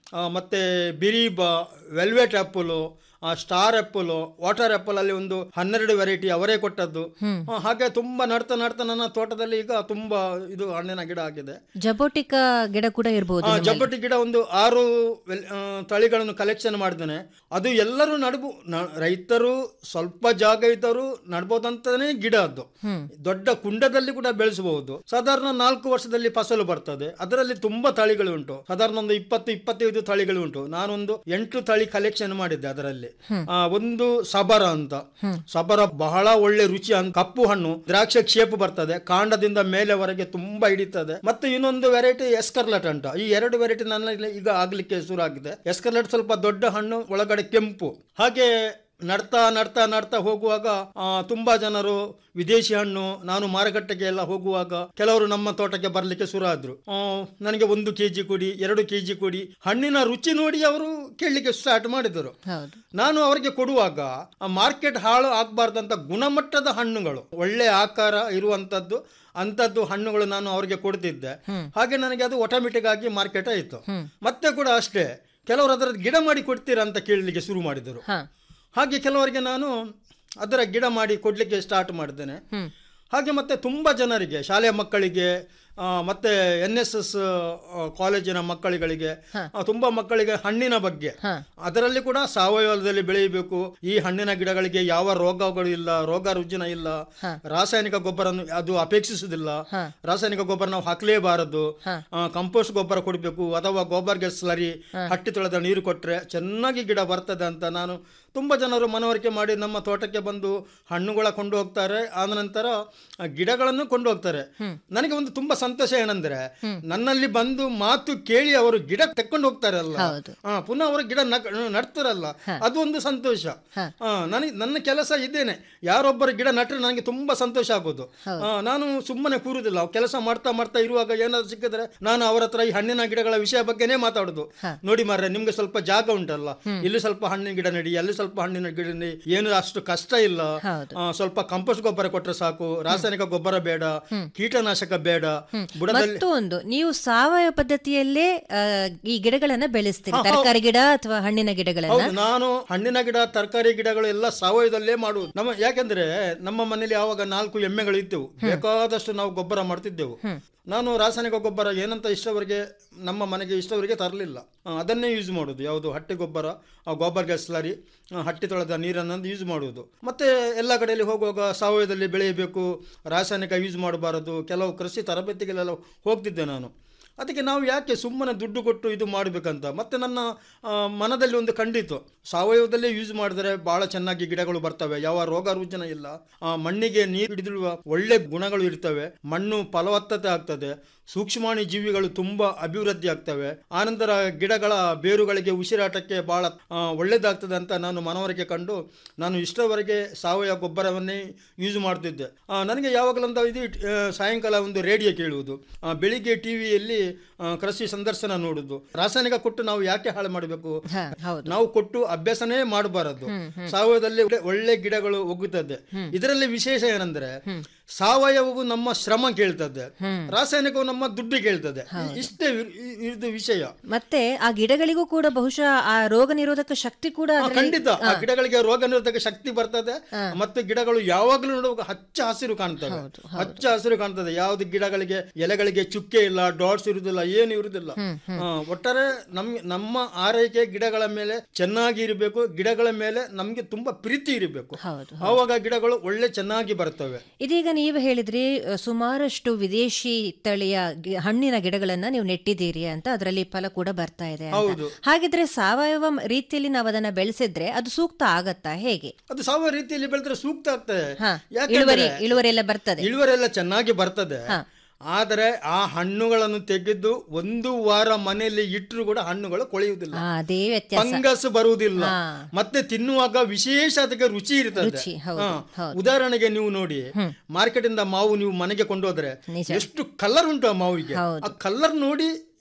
ಆ, ಮತ್ತೆ biriba velvet apple star apple water apple ಅಲ್ಲಿ ಒಂದು ಹನ್ನೆರಡು ವೆರೈಟಿ ಅವರೇ ಕೊಟ್ಟದ್ದು ಆ, ಹಾಗೆ ತುಂಬಾ ನಡ್ತಾ ನಡ್ತಾ ನನ್ನ ತೋಟದಲ್ಲಿ ಈಗ ತುಂಬಾ ಇದು ಹಣ್ಣಿನ ಗಿಡ ಆಗಿದೆ ಜಬೋಟಿಕಾ ಗಿಡ ಕೂಡ ಇರಬಹುದು ಆ, ಜಬ್ಬಟ್ಟಿ ಗಿಡ ಒಂದು ಆರು ವೆಲ್- ಆ, ತಳಿಗಳನ್ನು ಕಲೆಕ್ಷನ್ ಮಾಡಿದ್ದೇನೆ ಅದು ಎಲ್ಲರೂ ನಡಬು ನ- ರೈತರು ಸ್ವಲ್ಪ ಜಾಗ ಇದ್ದರು ನಡ್ಬೋದಂತಾನೆ ಗಿಡ ಅದು ದೊಡ್ಡ ಕುಂಡದಲ್ಲಿ ಕೂಡ ಬೆಳೆಸಬಹುದು ಸಾಧಾರಣ ನಾಲ್ಕು ವರ್ಷದಲ್ಲಿ ಫಸಲು ಬರ್ತದೆ ಅದರಲ್ಲಿ ತುಂಬಾ ತಳಿಗಳು ಉಂಟು ಸಾಧಾರಣ ಒಂದು ಇಪ್ಪತ್ತು ಇಪ್ಪತ್ತೈದು ತಳಿಗಳು ಉಂಟು ನಾನೊಂದು ಎಂಟು ತಳಿ ಕಲೆಕ್ಷನ್ ಮಾಡಿದ್ದೆ ಅದರಲ್ಲಿ ಆ, ಒಂದು ಸಬರ ಅಂತ ಸಬರ ಬಹಳ ಒಳ್ಳೆ ರುಚಿ ಅಂತ ಕಪ್ಪು ಹಣ್ಣು ದ್ರಾಕ್ಷಿ ಶೇಪ್ ಬರ್ತದೆ ಕಾಂಡದಿಂದ ಮೇಲೆವರೆಗೆ ತುಂಬಾ ಹಿಡಿತದೆ ಮತ್ತೆ ಇನ್ನೊಂದು ವೆರೈಟಿ ಎಸ್ಕರ್ಲೆಟ್ ಅಂತ ಈ ಎರಡು ವೆರೈಟಿ ನನ್ನ ಈಗ ಆಗ್ಲಿಕ್ಕೆ ಶುರು ಆಗಿದೆ ಎಸ್ಕರ್ಲೆಟ್ ಸ್ವಲ್ಪ ದೊಡ್ಡ ಹಣ್ಣು ಒಳಗಡೆ ಕೆಂಪು ಹಾಗೆ ನಡ್ತಾ ನಡ್ತಾ ನಡ್ತಾ ಹೋಗುವಾಗ ಆ, ತುಂಬಾ ಜನರು ವಿದೇಶಿ ಹಣ್ಣು ನಾನು ಮಾರುಕಟ್ಟೆಗೆ ಎಲ್ಲ ಹೋಗುವಾಗ ಕೆಲವರು ನಮ್ಮ ತೋಟಕ್ಕೆ ಬರಲಿಕ್ಕೆ ಶುರು ಆದ್ರು ಆ, ನನಗೆ ಒಂದು ಕೆಜಿ ಕೊಡಿ ಎರಡು ಕೆಜಿ ಕೊಡಿ ಹಣ್ಣಿನ ರುಚಿ ನೋಡಿ ಅವರು ಕೇಳಲಿಕ್ಕೆ ಸ್ಟಾರ್ಟ್ ಮಾಡಿದರು ಹೌದು ನಾನು ಅವರಿಗೆ ಕೊಡುವಾಗ ಆ ಮಾರ್ಕೆಟ್ ಹಾಳು ಆಗಬಾರ್ದಂತ ಗುಣಮಟ್ಟದ ಹಣ್ಣುಗಳು ಒಳ್ಳೆ ಆಕಾರ ಇರುವಂತದ್ದು ಅಂಥದ್ದು ಹಣ್ಣುಗಳು ನಾನು ಅವರಿಗೆ ಕೊಡ್ತಿದ್ದೆ ಹಾಗೆ ನನಗೆ ಅದು ಆಟೋಮೆಟಿಕ್ ಆಗಿ ಮಾರ್ಕೆಟ್ ಆಯಿತು ಮತ್ತೆ ಕೂಡ ಅಷ್ಟೇ ಕೆಲವರು ಅದರ ಗಿಡ ಮಾಡಿ ಕೊಡ್ತೀರಾ ಅಂತ ಕೇಳಲಿಕ್ಕೆ ಶುರು ಮಾಡಿದರು ಹಾ ಹಾಗೆ ಕೆಲವರಿಗೆ ನಾನು ಅದರ ಗಿಡ ಮಾಡಿ ಕೊಡಲಿಕ್ಕೆ ಸ್ಟಾರ್ಟ್ ಮಾಡಿದ್ದೇನೆ ಹಾಗೆ ಮತ್ತೆ ತುಂಬ ಜನರಿಗೆ ಶಾಲೆಯ ಮಕ್ಕಳಿಗೆ ಆ, ಮತ್ತೆ ಎನ್ ಎಸ್ ಎಸ್ ಕಾಲೇಜಿನ ಮಕ್ಕಳುಗಳಿಗೆ ಆ, ತುಂಬಾ ಮಕ್ಕಳಿಗೆ ಹಣ್ಣಿನ ಬಗ್ಗೆ ಅದರಲ್ಲಿ ಕೂಡ ಸಾವಯವದಲ್ಲಿ ಬೆಳೆಯಬೇಕು ಈ ಹಣ್ಣಿನ ಗಿಡಗಳಿಗೆ ಯಾವ ರೋಗಗಳು ಇಲ್ಲ ರೋಗ ರುಜಿನ ಇಲ್ಲ ರಾಸಾಯನಿಕ ಗೊಬ್ಬರ ಅದು ಅಪೇಕ್ಷಿಸುವುದಿಲ್ಲ ರಾಸಾಯನಿಕ ಗೊಬ್ಬರ ನಾವು ಹಾಕಲೇಬಾರದು ಕಂಪೋಸ್ಟ್ ಗೊಬ್ಬರ ಕೊಡಬೇಕು ಅಥವಾ ಗೊಬ್ಬರ್ಗೆ ಸ್ಲರಿ ಹಟ್ಟಿ ತೊಳೆದ ನೀರು ಕೊಟ್ರೆ ಚೆನ್ನಾಗಿ ಗಿಡ ಬರ್ತದೆ ಅಂತ ನಾನು ತುಂಬಾ ಜನರು ಮನವರಿಕೆ ಮಾಡಿ ನಮ್ಮ ತೋಟಕ್ಕೆ ಬಂದು ಹಣ್ಣುಗಳ ಕೊಂಡು ಹೋಗ್ತಾರೆ ಆದ ನಂತರ ಆ ಗಿಡಗಳನ್ನು ಕೊಂಡು ಹೋಗ್ತಾರೆ ನನಗೆ ಒಂದು ತುಂಬಾ ಸಂತೋಷ ಏನಂದ್ರೆ ನನ್ನಲ್ಲಿ ಬಂದು ಮಾತು ಕೇಳಿ ಅವರು ಗಿಡ ತೆಕ್ಕೊಂಡು ಹೋಗ್ತಾರಲ್ಲ ಹೌದು. ಆ, ಪುನಃ ಅವರು ಗಿಡ ನಕ್- ನಡ್ತಾರಲ್ಲ ಅದು ಒಂದು ಸಂತೋಷ ಆ, ನನಗೆ ನನ್ನ ಕೆಲಸ ಇದ್ದೇನೆ ಯಾರೊಬ್ಬರು ಗಿಡ ನಟ್ರೆ ನನಗೆ ತುಂಬಾ ಸಂತೋಷ ಆಗೋದು ಆ, ನಾನು ಸುಮ್ಮನೆ ಕೂರುದಿಲ್ಲ ಕೆಲಸ ಮಾಡ್ತಾ ಮಾಡ್ತಾ ಇರುವಾಗ ಏನಾದ್ರು ಸಿಕ್ಕಿದ್ರೆ ನಾನು ಅವರ ಹತ್ರ ಈ ಹಣ್ಣಿನ ಗಿಡಗಳ ವಿಷಯ ಬಗ್ಗೆನೇ ಮಾತಾಡುದು ನೋಡಿ ಮಾರ್ರೆ ನಿಮ್ಗೆ ಸ್ವಲ್ಪ ಜಾಗ ಉಂಟಲ್ಲ ಇಲ್ಲಿ ಸ್ವಲ್ಪ ಹಣ್ಣಿನ ಗಿಡ ನೆಡಿ ಅಲ್ಲಿ ಸ್ವಲ್ಪ ಹಣ್ಣಿನ ಗಿಡ ನೆಡಿ ಏನು ಅಷ್ಟು ಕಷ್ಟ ಇಲ್ಲ ಹೌದು. ಆ, ಸ್ವಲ್ಪ ಕಂಪೋಸ್ಟ್ ಗೊಬ್ಬರ ಕೊಟ್ರೆ ಸಾಕು ರಾಸಾಯನಿಕ ಗೊಬ್ಬರ ಬೇಡ ಕೀಟನಾಶಕ ಬೇಡ ಬುಡದಲ್ಲಿ ಮತ್ತೊಂದು ನೀವು ಸಾವಯವ ಪದ್ಧತಿಯಲ್ಲೇ ಆ, ಈ ಗಿಡಗಳನ್ನ ಬೆಳೆಸ್ತೀರಿ ಹಾ, ಹೌದು. ತರಕಾರಿ ಗಿಡ ಅಥವಾ ಹಣ್ಣಿನ ಗಿಡಗಳನ್ನ ಹೌದು ನಾನು ಹಣ್ಣಿನ ಗಿಡ ತರಕಾರಿ ಗಿಡಗಳು ಎಲ್ಲ ಸಾವಯವದಲ್ಲೇ ಮಾಡುವುದು ನಮ್ಮ ಯಾಕೆಂದ್ರೆ ನಮ್ಮ ಮನೇಲಿ ಆವಾಗ ನಾಲ್ಕು ಎಮ್ಮೆಗಳು ಇದ್ದವು ಬೇಕಾದಷ್ಟು ನಾವು ಗೊಬ್ಬರ ಮಾಡ್ತಿದ್ದೆವು ನಾನು ರಾಸಾಯನಿಕ ಗೊಬ್ಬರ ಏನಂತ ಇಷ್ಟವರೆಗೆ ನಮ್ಮ ಮನೆಗೆ ಇಷ್ಟವರೆಗೆ ತರಲಿಲ್ಲ ಅದನ್ನೇ ಯೂಸ್ ಮಾಡೋದು ಯಾವುದು ಹಟ್ಟಿ ಗೊಬ್ಬರ ಆ ಗೊಬ್ಬರ ಗ್ಯಾಸ್ ಸ್ಲರಿ ಆ, ಹಟ್ಟಿ ತೊಳೆದ ನೀರನ್ನು ಯೂಸ್ ಮಾಡುವುದು ಮತ್ತೆ ಎಲ್ಲ ಕಡೆಯಲ್ಲಿ ಹೋಗುವಾಗ ಸಾವಯವದಲ್ಲಿ ಬೆಳೆಯಬೇಕು ರಾಸಾಯನಿಕ ಯೂಸ್ ಮಾಡಬಾರದು ಕೆಲವು ಕೃಷಿ ತರಬೇತಿಗಳೆಲ್ಲ ಹೋಗ್ತಿದ್ದೆ ನಾನು ಅದಕ್ಕೆ ನಾವು ಯಾಕೆ ಸುಮ್ಮನೆ ದುಡ್ಡು ಕೊಟ್ಟು ಇದು ಮಾಡಬೇಕಂತ ಮತ್ತೆ ನನ್ನ ಆ, ಮನದಲ್ಲಿ ಒಂದು ಖಂಡಿತು ಸಾವಯವದಲ್ಲೇ ಯೂಸ್ ಮಾಡಿದ್ರೆ ಬಹಳ ಚೆನ್ನಾಗಿ ಗಿಡಗಳು ಬರ್ತವೆ ಯಾವ ರೋಗ ರುಜಿನ ಇಲ್ಲ ಆ, ಮಣ್ಣಿಗೆ ನೀರು ಹಿಡಿದಿರುವ ಒಳ್ಳೆ ಗುಣಗಳು ಇರ್ತವೆ ಮಣ್ಣು ಫಲವತ್ತತೆ ಆಗ್ತದೆ ಸೂಕ್ಷ್ಮಾಣಿ ಜೀವಿಗಳು ತುಂಬಾ ಅಭಿವೃದ್ಧಿ ಆಗ್ತವೆ ಆನಂತರ ಗಿಡಗಳ ಬೇರುಗಳಿಗೆ ಉಸಿರಾಟಕ್ಕೆ ಬಹಳ ಆ, ಒಳ್ಳೇದಾಗ್ತದೆ ಅಂತ ನಾನು ಮನವರಿಕೆ ಕಂಡು ನಾನು ಇಷ್ಟವರೆಗೆ ಸಾವಯವ ಗೊಬ್ಬರವನ್ನೇ ಯೂಸ್ ಮಾಡ್ತಿದ್ದೆ ಆ, ನನಗೆ ಯಾವಾಗಲೊಂದು ಇದು ಆ, ಸಾಯಂಕಾಲ ಒಂದು ರೇಡಿಯೋ ಕೇಳುವುದು ಆ, ಬೆಳಿಗ್ಗೆ ಟಿವಿಯಲ್ಲಿ ಕೃಷಿ ಸಂದರ್ಶನ ನೋಡುದು ರಾಸಾಯನಿಕ ಕೊಟ್ಟು ನಾವು ಯಾಕೆ ಹಾಳು ಮಾಡಬೇಕು ಹಾ, ಹೌದು ನಾವು ಕೊಟ್ಟು ಅಭ್ಯಾಸನೇ ಮಾಡಬಾರದು ಸಾವಯವದಲ್ಲಿ ಒಳ್ಳೆ- ಒಳ್ಳೆ ಗಿಡಗಳು ಒಗ್ಗುತ್ತದೆ ಇದರಲ್ಲಿ ವಿಶೇಷ ಏನಂದ್ರೆ ಸಾವಯವವು ನಮ್ಮ ಶ್ರಮ ಕೇಳ್ತದೆ ರಾಸಾಯನಿಕವು ನಮ್ಮ ದುಡ್ಡು ಕೇಳ್ತದೆ ಇ- ಇಷ್ಟೇ ಇರ್- ಇ- ಇದು ವಿಷಯ ಮತ್ತೆ ಆ ಗಿಡಗಳಿಗೂ ಕೂಡ ಬಹುಶಃ ಆ ರೋಗ ನಿರೋಧಕ ಶಕ್ತಿ ಕೂಡ ಆ, ಅದ್ರಲ್ಲಿ- ಖಂಡಿತ ಆ ಗಿಡಗಳಿಗೆ ರೋಗ ನಿರೋಧಕ ಶಕ್ತಿ ಬರ್ತದೆ ಮತ್ತು ಗಿಡಗಳು ಯಾವಾಗಲೂ ನೋಡುವಾಗ ಹಚ್ಚ ಹಸಿರು ಕಾಣ್ತವೆ ಹಚ್ಚ ಹಸಿರು ಕಾಣ್ತದೆ ಯಾವ್ದು ಗಿಡಗಳಿಗೆ ಎಲೆಗಳಿಗೆ ಚುಕ್ಕೆ ಇಲ್ಲ ಡಾಟ್ಸ್ ಇರುವುದಿಲ್ಲ ಏನು ಇರುವುದಿಲ್ಲ ಆ, ಒಟ್ಟಾರೆ ನಮ್ ನಮ್ಮ ಆರೈಕೆ ಗಿಡಗಳ ಮೇಲೆ ಚೆನ್ನಾಗಿ ಇರಬೇಕು ಗಿಡಗಳ ಮೇಲೆ ನಮ್ಗೆ ತುಂಬಾ ಪ್ರೀತಿ ಇರಬೇಕು ಹೌದು, ಆವಾಗ ಗಿಡಗಳು ಒಳ್ಳೆ ಚೆನ್ನಾಗಿ ಬರ್ತವೆ ಇದೀಗ ನೀವು ಹೇಳಿದ್ರಿ ಅ, ಸುಮಾರಷ್ಟು ವಿದೇಶಿ ತಳಿಯ ಗಿ- ಹಣ್ಣಿನ ಗಿಡಗಳನ್ನ ನೀವು ನೆಟ್ಟಿದ್ದೀರಿ ಅಂತ ಅದರಲ್ಲಿ ಫಲ ಕೂಡ ಬರ್ತಾ ಇದೆ ಅಂತ. ಹೌದು. ಹಾಗಿದ್ರೆ ಸಾವಯವ ಮ- ರೀತಿಯಲ್ಲಿ ನಾವು ಅದನ್ನ ಬೆಳೆಸಿದ್ರೆ ಅದು ಸೂಕ್ತ ಆಗತ್ತಾ ಹೇಗೆ ಅದು ಸಾವಯವ ರೀತಿಯಲ್ಲಿ ಬೆಳೆದ್ರೆ ಸೂಕ್ತ ಆಗ್ತದೆ ಹಾ, ಯಾಕೆಂದ್ರೆ ಇಳುವರಿ ಇಳುವರಿ ಎಲ್ಲ ಬರ್ತದೆ ಇಳುವರಿ ಎಲ್ಲ ಚೆನ್ನಾಗಿ ಬರ್ತದೆ ಆದರೆ ಆ ಹಣ್ಣುಗಳನ್ನು ತೆಗೆದು ಒಂದು ವಾರ ಮನೆಯಲ್ಲಿ ಇಟ್ಟರು ಕೂಡ ಹಣ್ಣುಗಳು ಕೊಳೆಯುವುದಿಲ್ಲ ಆ, ಅದೇ ವ್ಯತ್ಯಾಸ ಫಂಗಸ್ ಬರುವುದಿಲ್ಲ ಹಾ. ಮತ್ತೆ ತಿನ್ನುವಾಗ ವಿಶೇಷ ಅದಕ್ಕೆ ರುಚಿ ಇರ್ತದೆ ರುಚಿ, ಹೌದು, ಹಾ. ಹೌದು. ಉದಾಹರಣೆಗೆ ನೀವು ನೋಡಿ ಮಾರ್ಕೆಟ್ ಇಂದ ಮಾವು ನೀವು ಮನೆಗೆ ಕೊಂಡೋದ್ರೆ ನಿಜ. ಎಷ್ಟು ಕಲರ್ ಉಂಟು ಆ ಮಾವಿಗೆ ಹೌದು. ಆ ಕಲರ್ ನೋಡಿ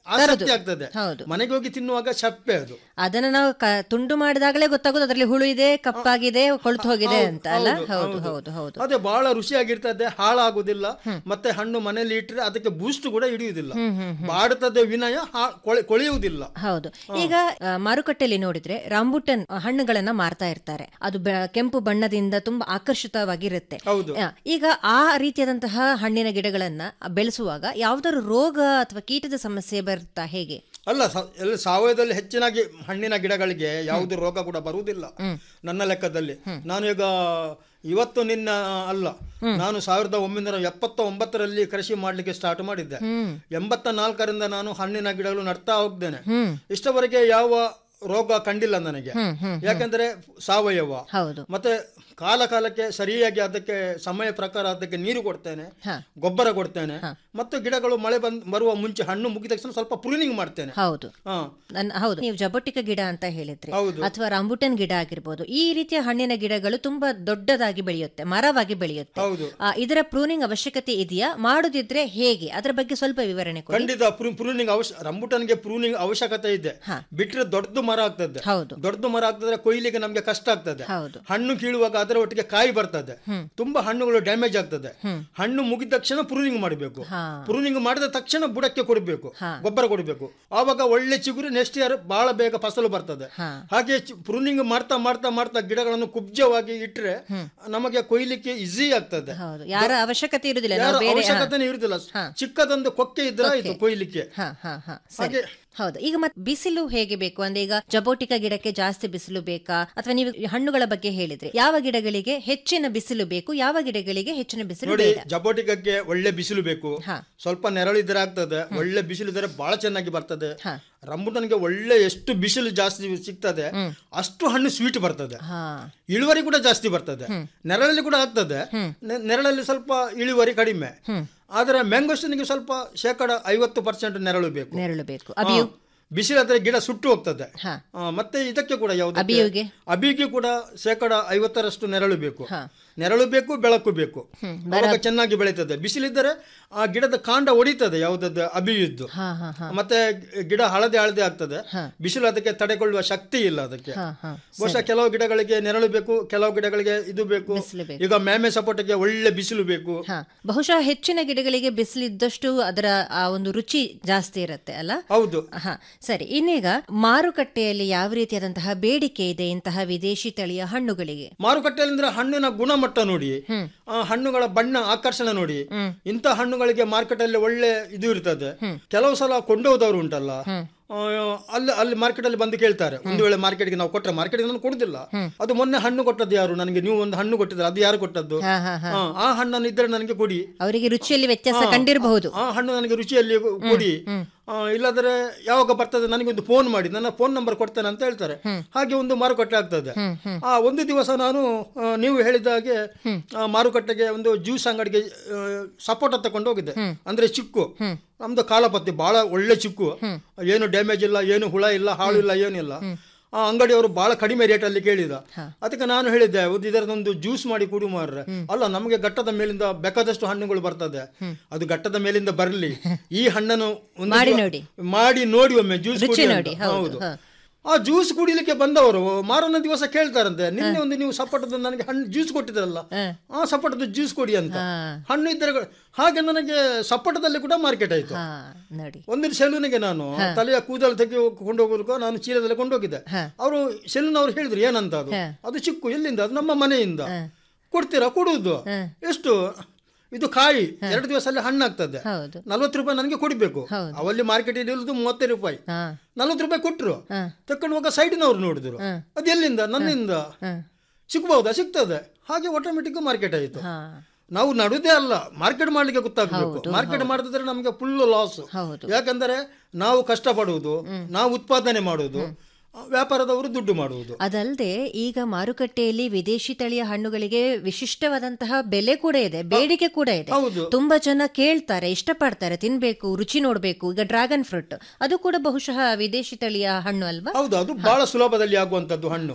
ಆಸಕ್ತಿ ಆಗ್ತದೆ ಹೌದು. ಮನೆಗೆ ಹೋಗಿ ತಿನ್ನುವಾಗ ಚಪ್ಪೆ ಅದು ಅದನ್ನ ನಾವು ಕ- ತುಂಡು ಮಾಡಿದಾಗಲೇ ಗೊತ್ತಾಗೋದು ಅದರಲ್ಲಿ ಹುಳು ಇದೆ ಕಪ್ಪಾಗಿದೆ ಕೊಳ್ತು ಹೋಗಿದೆ ಹೌದು, ಅಂತ ಅಲ್ಲ ಹೌದು, ಹೌದು ಹೌದು. ಹೌದು ಹೌದು ಅದೇ ಬಹಳ ರುಚಿಯಾಗಿರ್ತದೆ ಹಾಳಾಗುದಿಲ್ಲ ಮತ್ತೆ ಹಣ್ಣು ಮನೆಯಲ್ಲಿ ಇಟ್ಟರೆ ಅದಕ್ಕೆ ಬೂಸ್ಟ್ ಕೂಡ ಹಿಡಿಯುವುದಿಲ್ಲ ಬಾಡುತ್ತದೆ ವಿನಯ ಹಾ- ಕೊಳೆ- ಕೊಳೆಯುವುದಿಲ್ಲ ಹೌದು ಈಗ ಆ, ಮಾರುಕಟ್ಟೆಯಲ್ಲಿ ನೋಡಿದ್ರೆ ರಾಂಬುಟನ್ ಹಣ್ಣುಗಳನ್ನ ಮಾರ್ತಾ ಇರ್ತಾರೆ ಅದು ಬೆ- ಕೆಂಪು ಬಣ್ಣದಿಂದ ತುಂಬಾ ಆಕರ್ಷಿತವಾಗಿರುತ್ತೆ ಹೌದು. ಆ, ಈಗ ಆ ರೀತಿಯಾದಂತಹ ಹಣ್ಣಿನ ಗಿಡಗಳನ್ನ ಬೆಳೆಸುವಾಗ ಯಾವ್ದಾದ್ರು ರೋಗ ಅಥವಾ ಕೀಟದ ಸಮಸ್ಯೆ ಬರುತ್ತಾ ಹೇಗೆ ಅಲ್ಲ ಸ- ಎಲ್ಲ ಸಾವಯವದಲ್ಲಿ ಹೆಚ್ಚಿನಾಗಿ ಹಣ್ಣಿನ ಗಿಡಗಳಿಗೆ ಯಾವುದು ರೋಗ ಕೂಡ ಬರುವುದಿಲ್ಲ ನನ್ನ ಲೆಕ್ಕದಲ್ಲಿ ನಾನು ಈಗ ಇವತ್ತು ನಿನ್ನ ಅಲ್ಲ ನಾನು ಸಾವಿರದ ಒಂಬೈನೂರ ಎಪ್ಪತ್ತ ಒಂಬತ್ತರಲ್ಲಿ ಕೃಷಿ ಮಾಡ್ಲಿಕ್ಕೆ ಸ್ಟಾರ್ಟ್ ಮಾಡಿದ್ದೆ ಎಂಬತ್ತ ನಾಲ್ಕರಿಂದ ನಾನು ಹಣ್ಣಿನ ಗಿಡಗಳು ನಡ್ತಾ ಹೋಗ್ತೇನೆ ಇಷ್ಟವರೆಗೆ ಯಾವ ರೋಗ ಕಂಡಿಲ್ಲ ನನಗೆ ಯಾಕಂದ್ರೆ ಸಾವಯವ ಹೌದು ಮತ್ತೆ ಕಾಲ ಕಾಲಕ್ಕೆ ಸರಿಯಾಗಿ ಅದಕ್ಕೆ ಸಮಯ ಪ್ರಕಾರ ಅದಕ್ಕೆ ನೀರು ಕೊಡ್ತೇನೆ ಹ. ಗೊಬ್ಬರ ಕೊಡ್ತೇನೆ ಮತ್ತು ಗಿಡಗಳು ಮಳೆ ಬಂದ್ ಬರುವ ಮುಂಚೆ ಹಣ್ಣು ಮುಗಿದ ತಕ್ಷಣ ಸ್ವಲ್ಪ ಪ್ರೂನಿಂಗ್ ಮಾಡ್ತೇನೆ ಹೌದು ಹಾ ನನ್ ಹೌದು ನೀವು ಜಬೋಟಿಕ ಗಿಡ ಅಂತ ಹೇಳಿದ್ರಿ ಹೌದು. ಅಥವಾ ರಾಂಬುಟನ್ ಗಿಡ ಆಗಿರ್ಬೋದು ಈ ರೀತಿಯ ಹಣ್ಣಿನ ಗಿಡಗಳು ತುಂಬಾ ದೊಡ್ಡದಾಗಿ ಬೆಳೆಯುತ್ತೆ ಮರವಾಗಿ ಬೆಳೆಯುತ್ತೆ ಹೌದು. ಆ, ಇದರ ಪ್ರೂನಿಂಗ್ ಅವಶ್ಯಕತೆ ಇದೆಯಾ ಮಾಡುದಿದ್ರೆ ಹೇಗೆ ಅದರ ಬಗ್ಗೆ ಸ್ವಲ್ಪ ವಿವರಣೆ ಕೊಡಿ ಖಂಡಿತ ಪ್ರೂನಿಂಗ್ ಅವಶ್ಯ ರಂಬುಟನ್ಗೆ ಪ್ರೂನಿಂಗ್ ಅವಶ್ಯಕತೆ ಇದೆ ಹ. ಬಿಟ್ರೆ ದೊಡ್ಡದು ಮರ ಆಗ್ತದೆ ಹೌದು. ದೊಡ್ಡದು ಮರ ಆಗ್ತದೆ ಕೊಯ್ಲಿಕ್ಕೆ ನಮ್ಗೆ ಕಷ್ಟ ಆಗ್ತದೆ ಹೌದು. ಹಣ್ಣು ಕೀಳುವಾಗ ಅದರ ಒಟ್ಟಿಗೆ ಕಾಯಿ ಬರ್ತದೆ ತುಂಬಾ ಹಣ್ಣುಗಳು ಡ್ಯಾಮೇಜ್ ಆಗ್ತದೆ ಹಣ್ಣು ಮುಗಿದ ತಕ್ಷಣ ಪ್ರೂನಿಂಗ್ ಮಾಡಬೇಕು ಹಾ. ಪ್ರೂನಿಂಗ್ ಮಾಡಿದ ತಕ್ಷಣ ಬುಡಕ್ಕೆ ಕೊಡಬೇಕು ಹಾ. ಗೊಬ್ಬರ ಕೊಡಬೇಕು ಆವಾಗ ಒಳ್ಳೆ ಚಿಗುರು ನೆಕ್ಸ್ಟ್ ಇಯರ್ ಬಹಳ ಬೇಗ ಫಸಲು ಬರ್ತದೆ ಹಾ. ಹಾಗೆ ಪ್ರೂನಿಂಗ್ ಮಾಡ್ತಾ ಮಾಡ್ತಾ ಮಾಡ್ತಾ ಗಿಡಗಳನ್ನು ಕುಬ್ಜವಾಗಿ ಇಟ್ರೆ ನಮಗೆ ಕೊಯ್ಲಿಕ್ಕೆ ಈಸಿ ಆಗ್ತದೆ ಹೌದು ಯಾರ ಅವಶ್ಯಕತೆ ಇರುದಿಲ್ಲ ಯಾರ ನಾವು ಬೇರೆ ಹಾ. ಅವಶ್ಯಕತೆ ಇರುದಿಲ್ಲ ಚಿಕ್ಕದೊಂದು ಕೊಕ್ಕೆ ಇದ್ರೆ ಆಯ್ತು ಕೊಯ್ಲಿಕ್ಕೆ ಹಾ, ಹಾ, ಹಾ, ಸರಿ. ಹಾಗೆ ಹೌದು ಈಗ ಮತ್ತೆ ಬಿಸಿಲು ಹೇಗೆ ಬೇಕು ಅಂದ್ರೆ ಈಗ ಜಬೋಟಿಕ ಗಿಡಕ್ಕೆ ಜಾಸ್ತಿ ಬಿಸಿಲು ಬೇಕಾ ಅಥವಾ ನೀವು ಹಣ್ಣುಗಳ ಬಗ್ಗೆ ಹೇಳಿದ್ರಿ ಯಾವ ಗಿಡಗಳಿಗೆ ಹೆಚ್ಚಿನ ಬಿಸಿಲು ಬೇಕು ಯಾವ ಗಿಡಗಳಿಗೆ ಹೆಚ್ಚಿನ ಬಿಸಿಲು ನೋಡಿ ಬೇಡ ಜಬೋಟಿಕಕ್ಕೆ ಒಳ್ಳೆ ಬಿಸಿಲು ಬೇಕು ಹಾ. ಸ್ವಲ್ಪ ನೆರಳಿದ್ರೆ ಆಗ್ತದೆ ಒಳ್ಳೆ ಬಿಸಿಲು ಇದ್ರೆ ಬಹಳ ಚೆನ್ನಾಗಿ ಬರ್ತದೆ ಹಾ. ರಂಬುಟನ್ಗೆ ಒಳ್ಳೆ ಎಷ್ಟು ಬಿಸಿಲು ಜಾಸ್ತಿ ಸಿಗ್ತದೆ ಅಷ್ಟು ಹಣ್ಣು ಸ್ವೀಟ್ ಬರ್ತದೆ ಹಾ ಇಳುವರಿ ಕೂಡ ಜಾಸ್ತಿ ಬರ್ತದೆ ನೆರಳಲ್ಲಿ ಕೂಡ ಆಗ್ತದೆ ನೆ- ನೆರಳಲ್ಲಿ ಸ್ವಲ್ಪ ಇಳುವರಿ ಕಡಿಮೆ ಆದ್ರೆ ಮ್ಯಾಂಗೋಸ್ಟನ್ಗೆ ಸ್ವಲ್ಪ ಶೇಕಡ ಐವತ್ತು ಪರ್ಸೆಂಟ್ ನೆರಳು ಬೇಕು ನೆರಳು ಬೇಕು ಅಬಿಯು ಹಾ. ಬಿಸಿಲಾದ್ರೆ ಗಿಡ ಸುಟ್ಟು ಹೋಗ್ತದೆ ಹಾ. ಆ, ಮತ್ತೆ ಇದಕ್ಕೆ ಕೂಡ ಯಾವ್ದು ಅಬಿಯುಗೆ? ಅಬಿಗೆ ಕೂಡ ಶೇಕಡ ಐವತ್ತರಷ್ಟು ನೆರಳು ಬೇಕು ನೆರಳು ಬೇಕು ಬೆಳಕು ಬೇಕು ಅವಾಗ ಚೆನ್ನಾಗಿ ಬೆಳೀತದೆ ಬಿಸಿಲಿದ್ದರೆ ಆ ಗಿಡದ ಕಾಂಡ ಒಡಿತದೆ ಯಾವುದದ್ದು ಅಬಿಯುದ್ದು ಹಾ ಹಾ ಹಾ ಮತ್ತೆ ಗಿಡ ಹಳದೆ ಹಳದೆ ಆಗ್ತದೆ ಬಿಸಿಲು ಅದಕ್ಕೆ ತಡೆಕೊಳ್ಳುವ ಶಕ್ತಿ ಇಲ್ಲ ಅದಕ್ಕೆ ಹಾ ಹಾ ಬಹುಶಃ ಕೆಲವು ಗಿಡಗಳಿಗೆ ನೆರಳು ಬೇಕು ಕೆಲವು ಗಿಡಗಳಿಗೆ ಇದು ಬೇಕು ಬಿಸಿಲು ಬೇಕು. ಈಗ ಮೇಮೆ ಸಪೋಟಕ್ಕೆ ಒಳ್ಳೆ ಬಿಸಿಲು ಬೇಕು ಹಾ ಬಹುಶಃ ಹೆಚ್ಚಿನ ಗಿಡಗಳಿಗೆ ಬಿಸಿಲಿದ್ದಷ್ಟು ಅದರ ಆ ಒಂದು ರುಚಿ ಜಾಸ್ತಿ ಇರುತ್ತೆ ಅಲ್ಲ ಹೌದು ಹಾ ಸರಿ ಇನ್ನೀಗ ಮಾರುಕಟ್ಟೆಯಲ್ಲಿ ಯಾವ ರೀತಿಯಾದಂತಹ ಬೇಡಿಕೆ ಇದೆ ಇಂತಹ ವಿದೇಶಿ ತಳಿಯ ಹಣ್ಣುಗಳಿಗೆ ಮಾರುಕಟ್ಟೆಯಲ್ಲಿ ಅಂದ್ರೆ ಹಣ್ಣಿನ ಗುಣಮಟ್ಟ ನೋಡಿ ಆ ಹಣ್ಣುಗಳ ಬಣ್ಣ ಆಕರ್ಷಣೆ ನೋಡಿ ಇಂಥ ಹಣ್ಣುಗಳಿಗೆ ಮಾರ್ಕೆಟ್ ಅಲ್ಲಿ ಒಳ್ಳೆ ಇದು ಇರ್ತದೆ ಕೆಲವು ಸಲ ಕೊಂಡೋದವರು ಉಂಟಲ್ಲ ಆ, ಅಲ್ಲಿ ಅಲ್ಲಿ ಮಾರ್ಕೆಟ್ ಅಲ್ಲಿ ಬಂದು ಕೇಳ್ತಾರೆ ಒಂದು ವೇಳೆ ಮಾರ್ಕೆಟ್ಗೆ ನಾವು ಕೊಟ್ಟರೆ ಮಾರ್ಕೆಟ್ ನಾನು ಕೊಡುದಿಲ್ಲ ಅದು ಮೊನ್ನೆ ಹಣ್ಣು ಕೊಟ್ಟದ್ದು ಯಾರು ನನಗೆ ನೀವು ಒಂದು ಹಣ್ಣು ಕೊಟ್ಟಿದ್ರೆ ಅದು ಯಾರು ಕೊಟ್ಟದ್ದು ಹಾ ಹಾ ಹಾ ಆ, ಆ ಹಣ್ಣನ್ನು ಇದ್ರೆ ನನಗೆ ಕೊಡಿ ಅವರಿಗೆ ರುಚಿಯಲ್ಲಿ ವ್ಯತ್ಯಾಸ ಆ, ಕಂಡಿರಬಹುದು ಆ ಹಣ್ಣು ನನಗೆ ರುಚಿಯಲ್ಲಿ ಕೊಡಿ ಆ, ಇಲ್ಲದ್ರೆ ಯಾವಾಗ ಬರ್ತದೆ ನನಗೆ ಒಂದು ಫೋನ್ ಮಾಡಿ ನನ್ನ ಫೋನ್ ನಂಬರ್ ಕೊಡ್ತೇನೆ ಅಂತ ಹೇಳ್ತಾರೆ ಹಾಗೆ ಒಂದು ಮಾರುಕಟ್ಟೆ ಆಗ್ತದೆ ಆ ಒಂದು ದಿವಸ ನಾನು ಆ, ನೀವು ಹೇಳಿದ ಹಾಗೆ ಆ, ಮಾರುಕಟ್ಟೆಗೆ ಒಂದು ಜ್ಯೂಸ್ ಅಂಗಡಿಗೆ ಸಪೋಟ ತಕೊಂಡು ಹೋಗಿದ್ದೆ ಅಂದ್ರೆ ಚಿಕ್ಕು ನಮ್ದು ಕಾಲಪತ್ತಿ ಬಹಳ ಒಳ್ಳೆ ಚಿಕ್ಕು ಏನು ಡ್ಯಾಮೇಜ್ ಇಲ್ಲ ಏನು ಹುಳ ಇಲ್ಲ ಹಾಳು ಇಲ್ಲ ಏನಿಲ್ಲ ಆ ಅಂಗಡಿಯವರು ಬಹಳ ಕಡಿಮೆ ರೇಟಲ್ಲಿ ಕೇಳಿದ ಅದಕ್ಕೆ ನಾನು ಹೇಳಿದ್ದೆ ಒಂದು ಇದರದೊಂದು ಜ್ಯೂಸ್ ಮಾಡಿ ಕುಡಿ ಮಾರ್ರೆ ಅಲ್ಲ ನಮಗೆ ಘಟ್ಟದ ಮೇಲಿಂದ ಬೇಕಾದಷ್ಟು ಹಣ್ಣುಗಳು ಬರ್ತದೆ ಅದು ಘಟ್ಟದ ಮೇಲಿಂದ ಬರಲಿ ಈ ಹಣ್ಣನ್ನು ಒಂದು ಮಾಡಿ ದಿವ- ನೋಡಿ. ಮಾಡಿ ನೋಡಿ ಒಮ್ಮೆ ಜ್ಯೂಸ್ ರುಚಿ ಕುಡಿ ನೋಡಿ, ಅಂತ. ಹೌದು, ಹೌದು ಹಾ. ಆ ಜ್ಯೂಸ್ ಕುಡಿಲಿಕ್ಕೆ ಬಂದವರು ಮಾರನೇ ದಿವಸ ಕೇಳ್ತಾರಂತೆ ನಿನ್ನೆ ಒಂದು ನೀವು ಸಪೋಟದ ನನಗೆ ಹಣ್ಣು ಜ್ಯೂಸ್ ಕೊಟ್ಟಿದ್ರಲ್ಲ ಆ ಸಪೋಟದ ಜ್ಯೂಸ್ ಕೊಡಿ ಅಂತ ಹಣ್ಣು ಇದ್ದರೆ ಕೂಡ- ಹಾಗೆ ನನಗೆ ಸಪೋಟದಲ್ಲಿ ಕೂಡ ಮಾರ್ಕೆಟ್ ಆಯ್ತು ಹಾ ನೋಡಿ ಒಂದು ಸೆಲೂನಿಗೆ ನಾನು ತಲೆಯ ಕೂದಲು ತೆಗೆ ಕೊಂಡೋಗೋದಕ್ಕೆ ನಾನು ಚೀಲದಲ್ಲಿ ಕೊಂಡೋಗಿದ್ದೆ ಅವರು ಸೆಲೂನ್ ಅವ್ರು ಹೇಳಿದ್ರು ಏನಂತ ಅದು ಅದು ಚಿಕ್ಕು ಎಲ್ಲಿಂದ ಅದು ನಮ್ಮ ಮನೆಯಿಂದ ಕೊಡ್ತೀರಾ ಕೊಡುವುದು ಎಷ್ಟು ಇದು ಕಾಯಿ ಎರಡು ದಿವಸ ಅಲ್ಲಿ ಹಣ್ಣಾಗ್ತದೆ ಹೌದು ನಲ್ವತ್ತು ರೂಪಾಯಿ ನನಗೆ ಕೊಡಬೇಕು ಅವಲ್ಲಿ ಮಾರ್ಕೆಟ್ ಇರುವುದು ಮೂವತ್ತೈದು ರೂಪಾಯಿ ಹಾ ನಲ್ವತ್ತು ರೂಪಾಯಿ ಕೊಟ್ಟರು ತಕೊಂಡು ಹೋಗ ಸೈಡಿನವ್ರು ನೋಡಿದ್ರು ಅದು ಎಲ್ಲಿಂದ ನನ್ನಿಂದ ಸಿಗ್ಬಹುದಾ ಸಿಗ್ತದೆ ಹಾಗೆ ಆಟೋಮೆಟಿಕ್ ಮಾರ್ಕೆಟ್ ಆಯಿತು ಹಾ ನಾವು ನಡುದೇ ಅಲ್ಲ ಮಾರ್ಕೆಟ್ ಮಾಡ್ಲಿಕ್ಕೆ ಗೊತ್ತಾಗಬೇಕು ಮಾರ್ಕೆಟ್ ಮಾಡಿದ್ರೆ ನಮಗೆ ಫುಲ್ ಲಾಸ್ ಹೌದು. ಯಾಕಂದ್ರೆ ನಾವು ಕಷ್ಟಪಡುವುದು ನಾವು ಉತ್ಪಾದನೆ ಮಾಡುವುದು ಆ, ವ್ಯಾಪಾರದವರು ದುಡ್ಡು ಮಾಡುವುದು ಅದಲ್ಲದೆ ಈಗ ಮಾರುಕಟ್ಟೆಯಲ್ಲಿ ವಿದೇಶಿ ತಳಿಯ ಹಣ್ಣುಗಳಿಗೆ ವಿಶಿಷ್ಟವಾದಂತಹ ಬೆಲೆ ಕೂಡ ಇದೆ ಬೇಡಿಕೆ ಕೂಡ ಇದೆ ಹೌದು. ತುಂಬಾ ಜನ ಕೇಳ್ತಾರೆ ಇಷ್ಟಪಡ್ತಾರೆ ತಿನ್ಬೇಕು ರುಚಿ ನೋಡ್ಬೇಕು ಈಗ ಡ್ರ್ಯಾಗನ್ ಫ್ರೂಟ್ ಅದು ಕೂಡ ಬಹುಶಃ ವಿದೇಶಿ ತಳಿಯ ಹಣ್ಣು ಅಲ್ವಾ ಹೌದು ಅದು ಬಹಳ ಸುಲಭದಲ್ಲಿ ಆಗುವಂತದ್ದು ಹಣ್ಣು ಹಾ.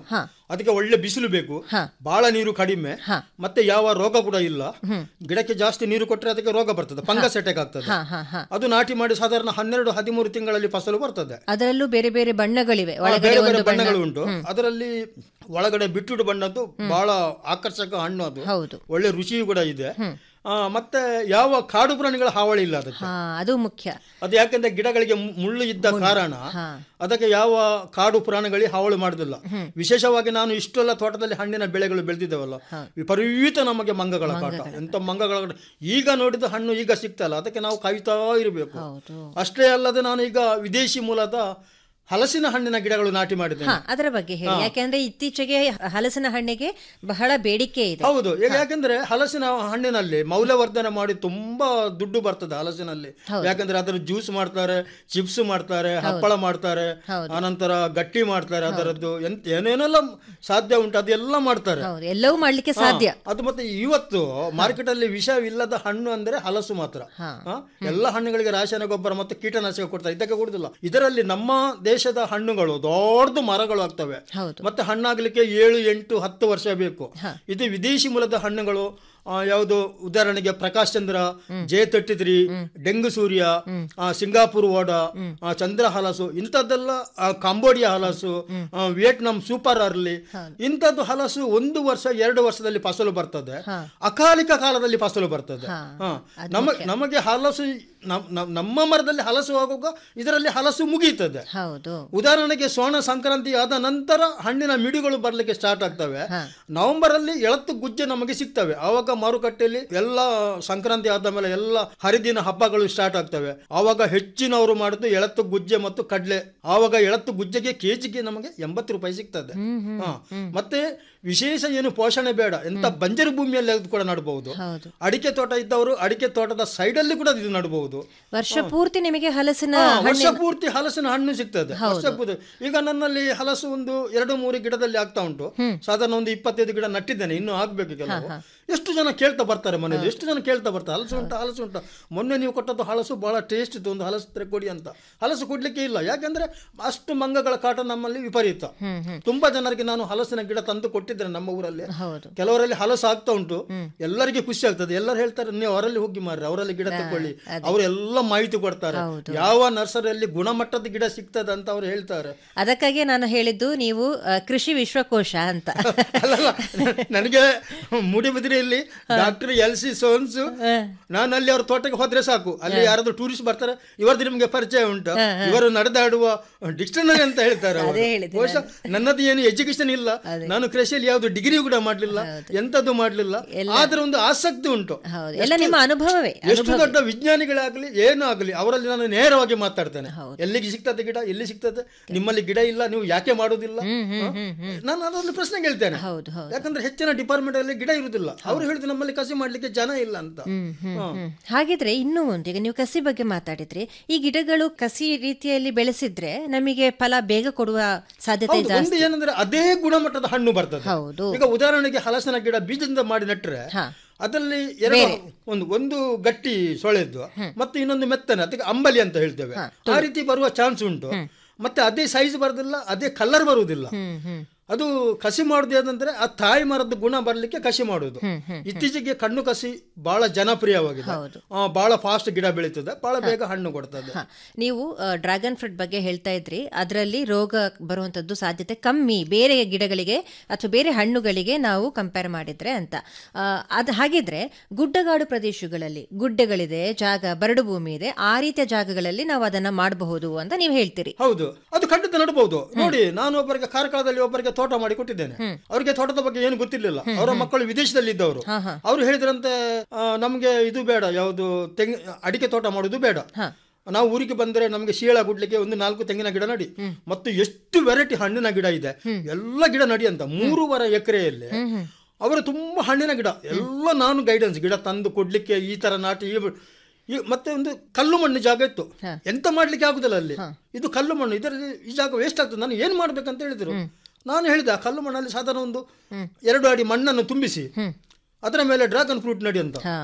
ಅದಕ್ಕೆ ಒಳ್ಳೆ ಬಿಸಿಲು ಬೇಕು ಹಾ. ಬಹಳ ನೀರು ಕಡಿಮೆ ಹಾ. ಮತ್ತೆ ಯಾವ ರೋಗ ಕೂಡ ಇಲ್ಲ ಗಿಡಕ್ಕೆ ಜಾಸ್ತಿ ನೀರು ಕೊಟ್ಟರೆ ಅದಕ್ಕೆ ರೋಗ ಬರ್ತದೆ ಫಂಗಸ್ ಅಟ್ಯಾಕ್ ಆಗ್ತದೆ ಹಾ ಹಾ ಹಾ ಅದು ನಾಟಿ ಮಾಡಿ ಸಾಧಾರಣ ಹನ್ನೆರಡು ಹದಿಮೂರು ತಿಂಗಳಲ್ಲಿ ಫಸಲು ಬರ್ತದೆ ಅದರಲ್ಲೂ ಬೇರೆ ಬೇರೆ ಬಣ್ಣಗಳಿವೆ ಆ, ಒಳಗಡೆ ಬೇರೆ ಬೇರೆ ಒಂದು ಬಣ್ಣ ಬಣ್ಣಗಳು ಉಂಟು ಅದರಲ್ಲಿ ಒಳಗಡೆ ಬಿಟ್ಟುಡು ಬಣ್ಣದ್ದು ಬಹಳ ಆಕರ್ಷಕ ಹಣ್ಣು ಅದು ಹೌದು ಒಳ್ಳೆ ರುಚಿಯೂ ಕೂಡ ಇದೆ ಆ, ಮತ್ತೆ ಯಾವ ಕಾಡು ಪ್ರಾಣಿಗಳ ಹಾವಳಿ ಇಲ್ಲ ಅದಕ್ಕೆ ಹಾ ಅದು ಮುಖ್ಯ ಅದು ಯಾಕಂದ್ರೆ ಗಿಡಗಳಿಗೆ ಮು- ಮುಳ್ಳು ಇದ್ದ ಕಾರಣ ಹಾ. ಅದಕ್ಕೆ ಯಾವ ಕಾಡು ಪ್ರಾಣಿಗಳಿಗೆ ಹಾವಳಿ ಮಾಡುದಿಲ್ಲ ವಿಶೇಷವಾಗಿ ನಾನು ಇಷ್ಟೆಲ್ಲ ತೋಟದಲ್ಲಿ ಹಣ್ಣಿನ ಬೆಳೆಗಳು ಬೆಳೆದಿದ್ದೇವಲ್ಲ ವಿಪರೀತ ನಮಗೆ ಮಂಗಗಳ ಕಾಟ ಎಂತ ಮಂಗಗಳ ಕಾಟ ಈಗ ನೋಡಿದ ಹಣ್ಣು ಈಗ ಸಿಗ್ತಲ್ಲ ಅದಕ್ಕೆ ನಾವು ಕಾಯ್ತಾ ಇರಬೇಕು ಹೌದು ಅಷ್ಟೇ ಅಲ್ಲದೆ ನಾನು ಈಗ ವಿದೇಶಿ ಮೂಲದ ಹಲಸಿನ ಹಣ್ಣಿನ ಗಿಡಗಳು ನಾಟಿ ಮಾಡಿದ್ದೇನೆ ಹಾ ಅದರ ಬಗ್ಗೆ ಹೇಳಿ ಯಾಕೆಂದ್ರೆ ಇತ್ತೀಚೆಗೆ ಹಲಸಿನ ಹಣ್ಣಿಗೆ ಬಹಳ ಬೇಡಿಕೆ ಇದೆ ಹೌದು ಈಗ ಯಾಕಂದ್ರೆ ಹಲಸಿನ ಹಣ್ಣಿನಲ್ಲಿ ಮೌಲ್ಯವರ್ಧನೆ ಮಾಡಿ ತುಂಬಾ ದುಡ್ಡು ಬರ್ತದೆ ಹಲಸಿನಲ್ಲಿ ಯಾಕಂದ್ರೆ ಅದರ ಜ್ಯೂಸ್ ಮಾಡ್ತಾರೆ ಚಿಪ್ಸ್ ಮಾಡ್ತಾರೆ ಹಪ್ಪಳ ಮಾಡ್ತಾರೆ ಆನಂತರ ಗಟ್ಟಿ ಮಾಡ್ತಾರೆ ಅದರದ್ದು ಎಂತ ಏನೇನೆಲ್ಲ ಸಾಧ್ಯ ಉಂಟು ಅದೆಲ್ಲ ಮಾಡ್ತಾರೆ ಹೌದು ಎಲ್ಲವೂ ಮಾಡ್ಲಿಕ್ಕೆ ಸಾಧ್ಯ ಹಾ, ಅದು ಮತ್ತೆ ಇವತ್ತು ಮಾರ್ಕೆಟ್ ಅಲ್ಲಿ ವಿಷವಿಲ್ಲದ ಹಣ್ಣು ಅಂದ್ರೆ ಹಲಸು ಮಾತ್ರ ಹಾ, ಎಲ್ಲ ಹಣ್ಣುಗಳಿಗೆ ರಾಸಾಯನಿಕ ಗೊಬ್ಬರ ಮತ್ತು ಕೀಟನಾಶಕ ಕೊಡ್ತಾರೆ ಇದಕ್ಕೆ ಕೊಡುದಿಲ್ಲ ಇದರಲ್ಲಿ ನಮ್ಮ ದೇಶದ ಹಣ್ಣುಗಳು ದೊಡ್ಡ ಮರಗಳು ಆಗ್ತವೆ ಹೌದು. ಮತ್ತೆ ಹಣ್ಣಾಗ್ಲಿಕ್ಕೆ ಏಳು ಎಂಟು ಹತ್ತು ವರ್ಷ ಬೇಕು ಇದು ವಿದೇಶಿ ಮೂಲದ ಹಣ್ಣುಗಳು ಆ, ಯಾವುದು ಉದಾಹರಣೆಗೆ Prakash Chandra J thirty three ಡೆಂಗು ಸೂರ್ಯ ಆ, ಸಿಂಗಾಪುರ್ ಓಡ ಆ, ಚಂದ್ರ ಹಲಸು ಇಂಥದ್ದೆಲ್ಲ ಆ, ಕಾಂಬೋಡಿಯಾ ಹಲಸು ಆ, ವಿಯೆಟ್ನಾಂ ಸೂಪರ್ ಅರ್ಲಿ ಇಂಥದ್ದು ಹಲಸು ಒಂದು ವರ್ಷ ಎರಡು ವರ್ಷದಲ್ಲಿ ಫಸಲು ಬರ್ತದೆ ಅಕಾಲಿಕ ಕಾಲದಲ್ಲಿ ಫಸಲು ಬರ್ತದೆ ಹಾ. ನಮ್ಮ ನಮಗೆ ಹಲಸು ನಮ್- ನಮ್- ನಮ್ಮ ಮರದಲ್ಲಿ ಹಲಸು ಆಗುವಾಗ ಇದರಲ್ಲಿ ಹಲಸು ಮುಗೀತದೆ ಹೌದು ಉದಾಹರಣೆಗೆ ಸೋಣ ಸಂಕ್ರಾಂತಿ ಆದ ನಂತರ ಹಣ್ಣಿನ ಮಿಡಿಗಳು ಬರ್ಲಿಕ್ಕೆ ಸ್ಟಾರ್ಟ್ ಆಗ್ತವೆ ನವೆಂಬರ್ ಅಲ್ಲಿ ಎಳತ್ತು ಗುಜ್ಜೆ ನಮಗೆ ಸಿಗ್ತವೆ ಆವಾಗ ಮಾರುಕಟ್ಟೆಯಲ್ಲಿ ಎಲ್ಲ ಸಂಕ್ರಾಂತಿ ಆದ ಮೇಲೆ ಎಲ್ಲ ಹರಿದಿನ ಹಬ್ಬಗಳು ಸ್ಟಾರ್ಟ್ ಆಗ್ತವೆ ಆವಾಗ ಹೆಚ್ಚಿನವರು ಮಾಡುದು ಎಳತ್ತು ಗುಜ್ಜೆ ಮತ್ತು ಕಡ್ಲೆ ಆವಾಗ ಎಳತ್ತು ಗುಜ್ಜೆಗೆ ಕೆಜಿಗೆ ನಮಗೆ ಎಂಬತ್ತು ರೂಪಾಯಿ ಸಿಗ್ತದೆ ಹಾ. ಮತ್ತೆ ವಿಶೇಷ ಏನು ಪೋಷಣೆ ಬೇಡ ಎಂತ ಬಂಜರು ಭೂಮಿಯಲ್ಲಿ ಅದು ಕೂಡ ನಡಬಹುದು ಹೌದು. ಅಡಿಕೆ ತೋಟ ಇದ್ದವರು ಅಡಿಕೆ ತೋಟದ ಸೈಡ್ ಅಲ್ಲಿ ಕೂಡ ಇದು ನಡಬಹುದು ವರ್ಷ ಪೂರ್ತಿ ನಿಮಗೆ ಹಲಸಿನ ಹಾ, ವರ್ಷ ಹಣ್ಣಿನ ಪೂರ್ತಿ ಹಲಸಿನ ಹಣ್ಣು ಸಿಗ್ತದೆ ವರ್ಷ ಪೂರ್ತಿ ಈಗ ನನ್ನಲ್ಲಿ ಹಲಸು ಒಂದು ಎರಡು ಮೂರು ಗಿಡದಲ್ಲಿ ಆಗ್ತಾ ಉಂಟು ಸಾಧಾರಣ ಒಂದು ಇಪ್ಪತ್ತೈದು ಗಿಡ ನಟ್ಟಿದ್ದೇನೆ ಇನ್ನು ಆಗ್ಬೇಕು ಕೆಲವು ಎಷ್ಟು ಜನ ಕೇಳ್ತಾ ಬರ್ತಾರೆ ಮನೇಲಿ ಎಷ್ಟು ಜನ ಕೇಳ್ತಾ ಬರ್ತಾರೆ ಹಲಸು ಉಂಟಾ ಹಲಸು ಉಂಟಾ ಮೊನ್ನೆ ನೀವು ಕೊಟ್ಟದ್ದು ಹಲಸು ಬಹಳ ಟೇಸ್ಟ್ ಇತ್ತು ಒಂದು ಹಲಸು ತರ ಕೊಡಿ ಅಂತ ಹಲಸು ಕೊಡ್ಲಿಕ್ಕೆ ಇಲ್ಲ ಯಾಕಂದ್ರೆ ಅಷ್ಟು ಮಂಗಗಳ ಕಾಟ ನಮ್ಮಲ್ಲಿ ವಿಪರೀತ ತುಂಬಾ ಜನರಿಗೆ ನಾನು ಹಲಸಿನ ಗಿಡ ತಂದು ಕೊಟ್ಟಿದ್ದೇನೆ ನಮ್ಮ ಊರಲ್ಲಿ ಹೌದು ಕೆಲವರಲ್ಲಿ ಹಲಸು ಆಗ್ತಾ ಉಂಟು ಎಲ್ಲರಿಗೆ ಖುಷಿ ಆಗ್ತದೆ ಎಲ್ಲರೂ ಹೇಳ್ತಾರೆ ನೀವು ಅವರಲ್ಲಿ ಹೋಗಿ ಮಾರ್ರಿ ಅವರಲ್ಲಿ ಗಿಡ ತಕೊಳ್ಳಿ ಅವರೆಲ್ಲ ಮಾಹಿತಿ ಕೊಡ್ತಾರೆ ಯಾವ ನರ್ಸರಿಯಲ್ಲಿ ಗುಣಮಟ್ಟದ ಗಿಡ ಸಿಗ್ತದೆ ಅಂತ ಅವ್ರು ಹೇಳ್ತಾರೆ ಅದಕ್ಕಾಗಿ ನಾನು ಹೇಳಿದ್ದು ನೀವು ಆ, ಕೃಷಿ ವಿಶ್ವಕೋಶ ಅಂತ ಅಲ್ಲಲ್ಲ ನನಗೆ ಮೂಡಿಬಿದ್ರಿಯಲ್ಲಿ ಡಾಕ್ಟರ್ ಎಲ್ ಸಿ ಸೋನ್ಸ್ ನಾನು ಅಲ್ಲಿ ಅವ್ರ ತೋಟಕ್ಕೆ ಹೋದ್ರೆ ಸಾಕು ಅಲ್ಲಿ ಯಾರಾದ್ರೂ ಟೂರಿಸ್ಟ್ ಬರ್ತಾರೆ ಇವರದ್ದು ನಿಮ್ಗೆ ಪರಿಚಯ ಉಂಟು ಇವರು ನಡೆದಾಡುವ ಡಿಕ್ಷನರಿ ಅಂತ ಹೇಳ್ತಾರೆ ಅವರು. ಅದೇ ಹೇಳಿದ್ದು ಬಹುಶಃ ನನ್ನದು ಏನು ಎಜುಕೇಶನ್ ಇಲ್ಲ ನಾನು ಕೃಷಿಯಲ್ಲಿ ಯಾವ್ದು ಡಿಗ್ರಿ ಕೂಡ ಮಾಡ್ಲಿಲ್ಲ ಎಂತದ್ದು ಮಾಡ್ಲಿಲ್ಲ ಆದ್ರೆ ಒಂದು ಆಸಕ್ತಿ ಉಂಟು ಹೌದು ಎಲ್ಲ ನಿಮ್ಮ ಅನುಭವವೇ ಎಷ್ಟು ದೊಡ್ಡ ವಿಜ್ಞಾನಿಗಳಾಗಲಿ ಏನೂ ಆಗಲಿ ಅವರಲ್ಲಿ ನಾನು ನೇರವಾಗಿ ಮಾತಾಡ್ತೇನೆ ಎಲ್ಲಿಗೆ ಸಿಗ್ತದೆ ಗಿಡ ಎಲ್ಲಿ ಸಿಗ್ತದೆ ನಿಮ್ಮಲ್ಲಿ ಗಿಡ ಇಲ್ಲ ನೀವು ಯಾಕೆ ಮಾಡುವುದಿಲ್ಲ ಹ? ನಾನು ಅದೊಂದು ಪ್ರಶ್ನೆ ಕೇಳ್ತೇನೆ ಹೌದು ಹೌದು ಯಾಕಂದ್ರೆ ಹೆಚ್ಚಿನ ಡಿಪಾರ್ಟ್ಮೆಂಟ್ ಅಲ್ಲಿ ಗಿಡ ಇರುವುದಿಲ್ಲ ಅವ್ರು ಹೇಳಿದ್ರು ನಮ್ಮಲ್ಲಿ ಕಸಿ ಮಾಡ್ಲಿಕ್ಕೆ ಜನ ಇಲ್ಲ ಅಂತ ಹ. ಹ್ಮ್. ಹಾಗಿದ್ರೆ ಇನ್ನೂ ಒಂದು ಈಗ ನೀವು ಕಸಿ ಬಗ್ಗೆ ಮಾತಾಡಿದ್ರಿ ಈ ಗಿಡಗಳು ಕಸಿ ರೀತಿಯಲ್ಲಿ ಬೆಳೆಸಿದ್ರೆ ನಮಗೆ ಫಲ ಬೇಗ ಕೊಡುವ ಸಾಧ್ಯತೆ ಹೌದು, ಒಂದು ಜಾಸ್ತಿ ಏನಂದ್ರೆ ಅದೇ ಗುಣಮಟ್ಟದ ಹಣ್ಣು ಬರ್ತದೆ ಹೌದು. ಈಗ ಉದಾಹರಣೆಗೆ ಹಲಸಿನ ಗಿಡ ಬೀಜದಿಂದ ಮಾಡಿ ನೆಟ್ರೆ ಹಾ. ಅದರಲ್ಲಿ ಎರಡು ಒಂದು ಒಂದು ಗಟ್ಟಿ ಸೊಳೆದ್ದು ಮತ್ತೆ ಇನ್ನೊಂದು ಮೆತ್ತನೆ ಅದಕ್ಕೆ ಅಂಬಲಿ ಅಂತ ಹೇಳ್ತೇವೆ ಆ ರೀತಿ ಬರುವ ಚಾನ್ಸ್ ಉಂಟು ಮತ್ತೆ ಅದೇ ಸೈಜ್ ಬರುದಿಲ್ಲ ಅದೇ ಕಲರ್ ಬರುವುದಿಲ್ಲ ಅದು ಕಸಿ ಮಾಡುದು ಏನಂದ್ರೆ ಆ ತಾಯಿ ಮರದ ಗುಣ ಬರ್ಲಿಕ್ಕೆ ಕಸಿ ಮಾಡುದು ಇತ್ತೀಚೆಗೆ ಕಣ್ಣು ಕಸಿ ಬಹಳ ಜನಪ್ರಿಯವಾಗಿದೆ ಆ, ಬಹಳ ಫಾಸ್ಟ್ ಗಿಡ ಬೆಳೀತದೆ ಬಹಳ ಬೇಗ ಹಣ್ಣು ಕೊಡ್ತದೆ ಹ. ನೀವು ಡ್ರ್ಯಾಗನ್ ಫ್ರೂಟ್ ಬಗ್ಗೆ ಹೇಳ್ತಾ ಇದ್ರಿ ಅದರಲ್ಲಿ ರೋಗ ಬರುವಂತದ್ದು ಸಾಧ್ಯತೆ ಕಮ್ಮಿ ಬೇರೆ ಗಿಡಗಳಿಗೆ ಅಥವಾ ಬೇರೆ ಹಣ್ಣುಗಳಿಗೆ ನಾವು ಕಂಪೇರ್ ಮಾಡಿದ್ರೆ ಅಂತ ಆ, ಅದು ಹಾಗಿದ್ರೆ ಗುಡ್ಡಗಾಡು ಪ್ರದೇಶಗಳಲ್ಲಿ ಗುಡ್ಡಗಳಿದೆ ಜಾಗ ಬರಡು ಭೂಮಿ ಇದೆ ಆ ರೀತಿಯ ಜಾಗಗಳಲ್ಲಿ ನಾವು ಅದನ್ನ ಮಾಡಬಹುದು ಅಂತ ನೀವು ಹೇಳ್ತೀರಿ ಹೌದು ಅದು ಖಂಡಿತ ನಡಬಹುದು ನೋಡಿ ನಾನು ಒಬ್ಬರಿಗೆ ಕಾರ್ಕಳದಲ್ಲಿ ಒಬ್ಬರಿಗೆ ತೋಟ ಮಾಡಿ ಕೊಟ್ಟಿದ್ದೇನೆ ಅವರಿಗೆ ತೋಟದ ಬಗ್ಗೆ ಏನು ಗೊತ್ತಿರ್ಲಿಲ್ಲ ಅವರ ಮಕ್ಕಳು ವಿದೇಶದಲ್ಲಿ ಇದ್ದವರು ಅವರು ಹೇಳಿದ್ರಂತೆ ಆ, ನಮ್ಗೆ ಇದು ಬೇಡ ಯಾವುದು ತೆಂಗಿ ಅಡಿಕೆ ತೋಟ ಮಾಡುದು ಬೇಡ ನಾವು ಊರಿಗೆ ಬಂದ್ರೆ ನಮ್ಗೆ ಶೀಳ ಗುಡ್ಲಿಕ್ಕೆ ಒಂದು ನಾಲ್ಕು ತೆಂಗಿನ ಗಿಡ ನಡಿ ಮತ್ತು ಎಷ್ಟು ವೆರೈಟಿ ಹಣ್ಣಿನ ಗಿಡ ಇದೆ ಎಲ್ಲ ಗಿಡ ನಡಿ ಅಂತ ಮೂರುವರೆ ಎಕರೆಯಲ್ಲಿ ಅವರು ತುಂಬಾ ಹಣ್ಣಿನ ಗಿಡ ಎಲ್ಲ ನಾನು ಗೈಡೆನ್ಸ್ ಗಿಡ ತಂದು ಕೊಡ್ಲಿಕ್ಕೆ ಈ ತರ ನಾಟಿ ಈ ಬ- ಈ- ಮತ್ತೆ ಒಂದು ಕಲ್ಲು ಮಣ್ಣು ಜಾಗ ಇತ್ತು ಎಂತ ಮಾಡ್ಲಿಕ್ಕೆ ಆಗುದಿಲ್ಲ ಅಲ್ಲಿ ಇದು ಕಲ್ಲು ಮಣ್ಣು ಇದರಲ್ಲಿ ಈ ಜಾಗ ವೇಸ್ಟ್ ಆಗ್ತದೆ ನಾನು ಏನ್ ಮಾಡ್ಬೇಕಂತ ಹೇಳಿದ್ರು ನಾನು ಹೇಳಿದೆ ಆ ಕಲ್ಲು ಮಣ್ಣಲ್ಲಿ ಸಾಧಾರಣ ಒಂದು ಎರಡು ಅಡಿ ಮಣ್ಣನ್ನು ತುಂಬಿಸಿ ಅದರ ಮೇಲೆ ಡ್ರ್ಯಾಗನ್ ಫ್ರೂಟ್ ನಡಿ ಅಂತ ಹಾ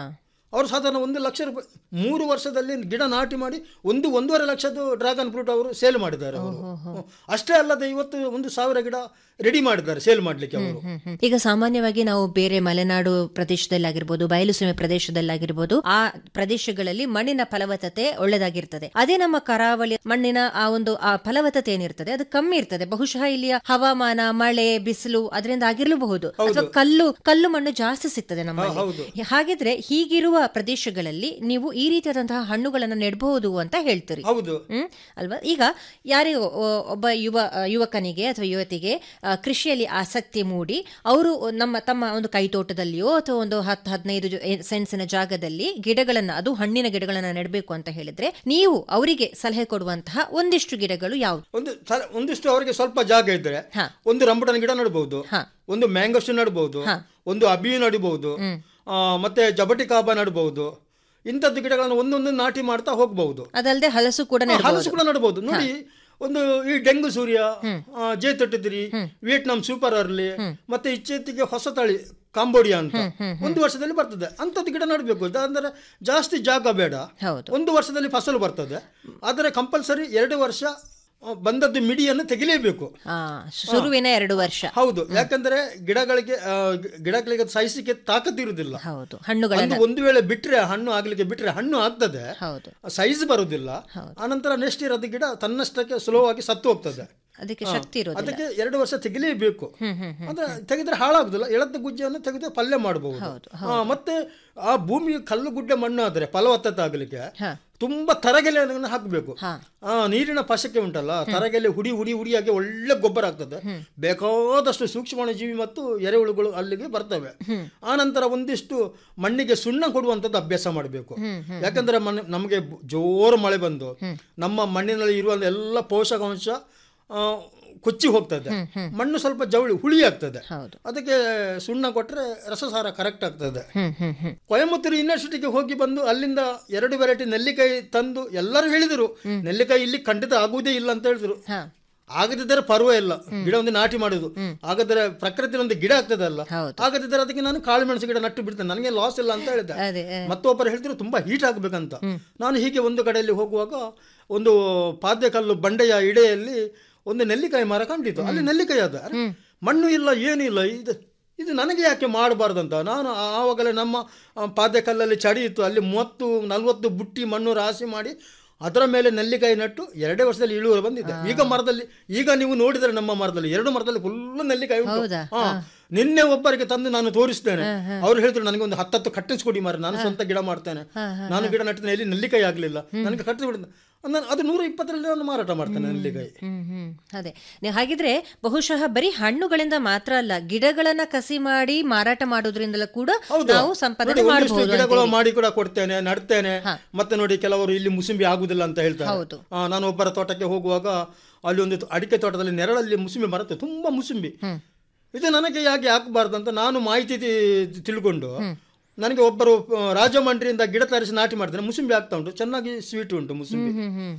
ಅವರು ಸಾಧಾರಣ ಒಂದು ಲಕ್ಷ ರೂಪಾಯಿ ಮೂರು ವರ್ಷದಲ್ಲಿ ಗಿಡ ನಾಟಿ ಮಾಡಿ ಒಂದು ಒಂದೂವರೆ ಲಕ್ಷದ ಡ್ರ್ಯಾಗನ್ ಫ್ರೂಟ್ ಅವರು ಸೇಲ್ ಮಾಡಿದ್ದಾರೆ ಅವರು ಹ್ಮ್. ಅಷ್ಟೇ ಅಲ್ಲದೆ ಇವತ್ತು ಒಂದು ಸಾವಿರ ಗಿಡ ರೆಡಿ ಮಾಡಿದ್ದಾರೆ ಸೇಲ್ ಮಾಡಲಿಕ್ಕೆ ಅವರು ಹ್ಮ್, ಹ್ಮ್. ಈಗ ಸಾಮಾನ್ಯವಾಗಿ ನಾವು ಬೇರೆ ಮಲೆನಾಡು ಪ್ರದೇಶದಲ್ಲಾಗಿರ್ಬೋದು ಬಯಲು ಸೀಮೆ ಪ್ರದೇಶದಲ್ಲಾಗಿರ್ಬೋದು ಆ ಪ್ರದೇಶಗಳಲ್ಲಿ ಮಣ್ಣಿನ ಫಲವತ್ತತೆ ಒಳ್ಳೆದಾಗಿರ್ತದೆ ಅದೇ ನಮ್ಮ ಕರಾವಳಿ ಮಣ್ಣಿನ ಆ ಒಂದು ಆ ಫಲವತ್ತತೆ ಏನಿರ್ತದೆ ಅದು ಕಮ್ಮಿ ಇರ್ತದೆ ಬಹುಶಃ ಇಲ್ಲಿಯ ಹವಾಮಾನ ಮಳೆ ಬಿಸಿಲು ಅದರಿಂದ ಆಗಿರಲೂಬಹುದು ಅಥವಾ ಕಲ್ಲು ಕಲ್ಲು ಮಣ್ಣು ಜಾಸ್ತಿ ಸಿಗ್ತದೆ ನಮ್ಮಲ್ಲಿ ಹಾಗಿದ್ರೆ ಹೀಗಿರುವ ಪ್ರದೇಶಗಳಲ್ಲಿ ನೀವು ಈ ರೀತಿಯಾದಂತಹ ಹಣ್ಣುಗಳನ್ನ ನೆಡಬಹುದು ಅಂತ ಹೇಳ್ತೀರಿ ಹೌದು ಹ್ಮ್ ಅಲ್ವಾ ಈಗ ಯಾರಿಗೋ ಒ- ಒಬ್ಬ ಯುವ ಆ, ಯುವಕನಿಗೆ ಅಥವಾ ಯುವತಿಗೆ ಆ, ಕೃಷಿಯಲ್ಲಿ ಆಸಕ್ತಿ ಮೂಡಿ ಅವರು ನಮ್ಮ ತಮ್ಮ ಒಂದು ಕೈತೋಟದಲ್ಲಿಯೋ ಅಥವಾ ಒಂದು ಹತ್ತು ಹದಿನೈದು ಜೊ- ಏ- ಸೆನ್ಸಿನ ಜಾಗದಲ್ಲಿ ಗಿಡಗಳನ್ನ ಅದು ಹಣ್ಣಿನ ಗಿಡಗಳನ್ನ ನೆಡಬೇಕು ಅಂತ ಹೇಳಿದ್ರೆ ನೀವು ಅವರಿಗೆ ಸಲಹೆ ಕೊಡುವಂತಹ ಒಂದಿಷ್ಟು ಗಿಡಗಳು ಯಾವ್ದು ಒಂದು ಸ- ಒಂದಿಷ್ಟು ಅವರಿಗೆ ಸ್ವಲ್ಪ ಜಾಗ ಇದ್ರೆ ಹಾ. ಒಂದು ರಂಬುಟನ ಗಿಡ ನಡಬಹುದು ಹಾ. ಒಂದು ಮ್ಯಾಂಗೋಸ್ ನಡಬಹುದು ಒಂದು ಅಬಿ ನಡಬಹುದು ಮತ್ತೆ ಜಬಟಿ ಕಾಬ ನಡಬಹುದು ಇಂಥದ್ದು ಗಿಡಗಳನ್ನು ಒಂದೊಂದು ನಾಟಿ ಮಾಡ್ತಾ ಹೋಗಬಹುದು ಅದಲ್ಲದೆ ಹಲಸು ಕೂಡ ಹಲಸು ನೆಡಬಹುದು ಕೂಡ ನಡಬಹುದು ನೋಡಿ ಒಂದು ಈ ಡೆಂಗು ಸೂರ್ಯ ಆ, ಜೇತೊಟ್ಟಿದ್ರಿ ವಿಯೆಟ್ನಾಂ ಸೂಪರ್ ಅರ್ಲಿ ಮತ್ತೆ ಇಚ್ಚೆತ್ತಿಗೆ ಹೊಸ ತಳಿ ಕಾಂಬೋಡಿಯಾ ಅಂತ ಒಂದು ವರ್ಷದಲ್ಲಿ ಬರ್ತದೆ ಅಂತದ್ದು ಗಿಡ ನಡಬೇಕು ಅಂದ್ರೆ ಜಾಸ್ತಿ ಜಾಗ ಬೇಡ ಹೌದು. ಒಂದು ವರ್ಷದಲ್ಲಿ ಫಸಲು ಬರ್ತದೆ ಆದರೆ ಕಂಪಲ್ಸರಿ ಎರಡು ವರ್ಷ ಆ, ಬಂದದ್ದು ಮಿಡಿಯನ್ನು ತೆಗಿಲೇಬೇಕು ಆ, ಶುರುವಿನ ಎರಡು ವರ್ಷ ಹೌದು ಯಾಕಂದ್ರೆ ಗಿಡಗಳಿಗೆ ಆ, ಗಿ- ಗಿಡಗಳಿಗೆ ಅದು ಸಹಿಸಲಿಕ್ಕೆ ತಾಕತ್ತಿರುವುದಿಲ್ಲ ಹೌದು ಹಣ್ಣುಗಳನ್ನ ಒಂದು ಒಂದು ವೇಳೆ ಬಿಟ್ರೆ ಹಣ್ಣು ಆಗ್ಲಿಕ್ಕೆ ಬಿಟ್ರೆ ಹಣ್ಣು ಆಗ್ತದೆ ಹೌದು ಸೈಜ್ ಬರುವುದಿಲ್ಲ ಆನಂತರ ನೆಕ್ಸ್ಟ್ ಇರೋದು ಗಿಡ ತನ್ನಷ್ಟಕ್ಕೆ ಸುಲಭವಾಗಿ ಸತ್ತು ಹೋಗ್ತದೆ ಅದಕ್ಕೆ ಹಾ. ಶಕ್ತಿ ಇರೋದಿಲ್ಲ ಅದಕ್ಕೆ ಎರಡು ವರ್ಷ ತೆಗಿಲೇಬೇಕು ಅಂದ್ರೆ ತೆಗೆದ್ರೆ ಹಾಳಾಗುದಿಲ್ಲ ಎಳದ ಗುಜ್ಜೆಯನ್ನು ತೆಗೆದು ಪಲ್ಯ ಮಾಡಬಹುದು ಮತ್ತೆ ಆ ಭೂಮಿ ಕಲ್ಲು ಗುಡ್ಡೆ ಮಣ್ಣು ಆದ್ರೆ ಫಲವತ್ತತೆ ಆಗಲಿಕ್ಕೆ ತುಂಬಾ ತರಗೆಲೆಯನ್ನು ಹಾಕಬೇಕು ಆ ನೀರಿನ ಪಶಕ್ಕೆ ಉಂಟಲ್ಲ ತರಗೆಲೆ ಹುಡಿ ಹುಡಿ ಹುಡಿಯಾಗಿ ಒಳ್ಳೆ ಗೊಬ್ಬರ ಆಗ್ತದೆ ಬೇಕಾದಷ್ಟು ಸೂಕ್ಷ್ಮಾಣು ಜೀವಿ ಮತ್ತು ಎರೆಹುಳುಗಳು ಅಲ್ಲಿಗೆ ಬರ್ತವೆ ಆ ನಂತರ ಒಂದಿಷ್ಟು ಮಣ್ಣಿಗೆ ಸುಣ್ಣ ಕೊಡುವಂಥದ್ದು ಅಭ್ಯಾಸ ಮಾಡಬೇಕು ಯಾಕಂದ್ರೆ ಮಣ್ಣು ನಮಗೆ ಜೋರು ಮಳೆ ಬಂದು ನಮ್ಮ ಮಣ್ಣಿನಲ್ಲಿ ಇರುವ ಎಲ್ಲ ಪೋಷಕಾಂಶ ಆ, ಕೊಚ್ಚಿ ಹೋಗ್ತದೆ ಮಣ್ಣು ಸ್ವಲ್ಪ ಜವಳಿ ಹುಳಿ ಆಗ್ತದೆ ಅದಕ್ಕೆ ಸುಣ್ಣ ಕೊಟ್ರೆ ರಸಸಾರ ಕರೆಕ್ಟ್ ಆಗ್ತದೆ ಕೊಯಮತ್ತೂರು ಯೂನಿವರ್ಸಿಟಿಗೆ ಹೋಗಿ ಬಂದು ಅಲ್ಲಿಂದ ಎರಡು ವೆರೈಟಿ ನೆಲ್ಲಿಕಾಯಿ ತಂದು ಎಲ್ಲರೂ ಹೇಳಿದರು ನೆಲ್ಲಿಕಾಯಿ ಇಲ್ಲಿ ಖಂಡಿತ ಆಗುವುದೇ ಇಲ್ಲ ಅಂತ ಹೇಳಿದ್ರು ಆಗದಿದ್ದರೆ ಪರ್ವ ಇಲ್ಲ ಗಿಡ ಒಂದು ನಾಟಿ ಮಾಡುದು ಹಾಗಾದ್ರೆ ಪ್ರಕೃತಿ ಒಂದು ಗಿಡ ಆಗ್ತದಲ್ಲ ಆಗದಿದ್ದರೆ ಅದಕ್ಕೆ ನಾನು ಕಾಳು ಮೆಣಸು ಗಿಡ ನಟ್ಟು ಬಿಡ್ತೇನೆ ನನಗೆ ಲಾಸ್ ಇಲ್ಲ ಅಂತ ಹೇಳಿದೆ ಅದೇ ಮತ್ತೊಬ್ಬರು ಹೇಳ್ತಿದ್ರು ತುಂಬಾ ಹೀಟ್ ಆಗ್ಬೇಕಂತ ನಾನು ಹೀಗೆ ಒಂದು ಕಡೆಯಲ್ಲಿ ಹೋಗುವಾಗ ಒಂದು ಪಾದ್ಯಕಲ್ಲು ಬಂಡೆಯ ಇಡೆಯಲ್ಲಿ ಒಂದು ನೆಲ್ಲಿಕಾಯಿ ಮರ ಕಂಡಿತು ಅಲ್ಲಿ ನೆಲ್ಲಿಕಾಯಿ ಅದ ಅರೆ, ಮಣ್ಣು ಇಲ್ಲ ಏನಿಲ್ಲ ಇದು ಇದು ನನಗೆ ಯಾಕೆ ಮಾಡಬಾರ್ದಂತ ನಾನು ಆ- ಆವಾಗಲೇ ನಮ್ಮ ಆ, ಪಾದ್ಯಕಲ್ಲಲ್ಲಿ ಚಡಿ ಇತ್ತು ಅಲ್ಲಿ ಮೂವತ್ತು ನಲ್ವತ್ತು ಬುಟ್ಟಿ ಮಣ್ಣು ರಾಶಿ ಮಾಡಿ ಅದರ ಮೇಲೆ ನೆಲ್ಲಿಕಾಯಿ ನಟ್ಟು ಎರಡೇ ವರ್ಷದಲ್ಲಿ ಇಳುವರಿ ಬಂದಿದೆ ಈಗ ಮರದಲ್ಲಿ ಈಗ ನೀವು ನೋಡಿದರೆ ನಮ್ಮ ಮರದಲ್ಲಿ ಎರಡು ಮರದಲ್ಲಿ ಫುಲ್ ನೆಲ್ಲಿಕಾಯಿ ಉಂಟು ಹೌದಾ? ಹಾ. ನಿನ್ನೆ ಒಬ್ಬರಿಗೆ ತಂದು ನಾನು ತೋರಿಸ್ತೇನೆ ಅವ್ರು ಹೇಳಿದ್ರು ನನಗೆ ಒಂದು ಹತ್ತತ್ತು ಕಟ್ಟಿಸ್ಕೊಡಿ ಮಾರ ನಾನು ಸ್ವಂತ ಗಿಡ ಮಾಡ್ತೇನೆ ನಾನು ಗಿಡ ನಟ್ಟಿದ್ದೇನೆ ಎಲ್ಲಿ ನೆಲ್ಲಿಕಾಯಿ ಆಗ್ಲಿಲ್ಲ ನನಗೆ ಕಟ್ಟಿಸ್ಬಿಡ ನಾನು ಅದು ನೂರ ಇಪ್ಪತ್ತರಲ್ಲಿ ನಾನು ಮಾರಾಟ ಮಾಡ್ತೇನೆ ನೆಲ್ಲಿಕಾಯಿ ಹ್ಮ್ ಹ್ಮ್ ಅದೇ ನೀವು ಹಾಗಿದ್ರೆ ಬಹುಶಃ ಬರೀ ಹಣ್ಣುಗಳಿಂದ ಮಾತ್ರ ಅಲ್ಲ ಗಿಡಗಳನ್ನ ಕಸಿ ಮಾಡಿ ಮಾರಾಟ ಮಾಡೋದ್ರಿಂದಲೂ ಕೂಡ ಹೌದು. ನಾವು ನೋಡಿ, ಸಂಪಾದನೆ ಒಂದಿಷ್ಟು ಮಾಡಬಹುದು ಗಿಡಗಳು ಮಾಡಿ ಕೂಡ ಕೊಡ್ತೇನೆ ನಡ್ತೇನೆ ಮತ್ತೆ ನೋಡಿ ಕೆಲವರು ಇಲ್ಲಿ ಮುಸುಂಬಿ ಆಗುದಿಲ್ಲ ಅಂತ ಹೇಳ್ತಾರೆ ಹೌದು. ಆ, ನಾನು ಒಬ್ಬರ ತೋಟಕ್ಕೆ ಹೋಗುವಾಗ ಅಲ್ಲಿ ಒಂದು ಅಡಿಕೆ ತೋಟದಲ್ಲಿ ನೆರಳಲ್ಲಿ ಮುಸುಂಬಿ ಬರುತ್ತೆ ತುಂಬಾ ಮುಸುಂಬಿ ಇದು ನನಗೆ ಯಾಕೆ ಹಾಕಬಾರ್ದು ಅಂತ ನಾನು ಮಾಹಿತಿ ತಿ- ತಿಳ್ಕೊಂಡು ನನಗೆ ಒಬ್ಬರು ಆ, ರಾಜಮಂಡ್ರಿಯಿಂದ ಗಿಡ ತರಿಸಿ ನಾಟಿ ಮಾಡ್ತೇನೆ ಮುಸುಂಬಿ ಆಗ್ತಾ ಉಂಟು ಚೆನ್ನಾಗಿ ಸ್ವೀಟ್ ಉಂಟು ಮುಸುಂಬಿ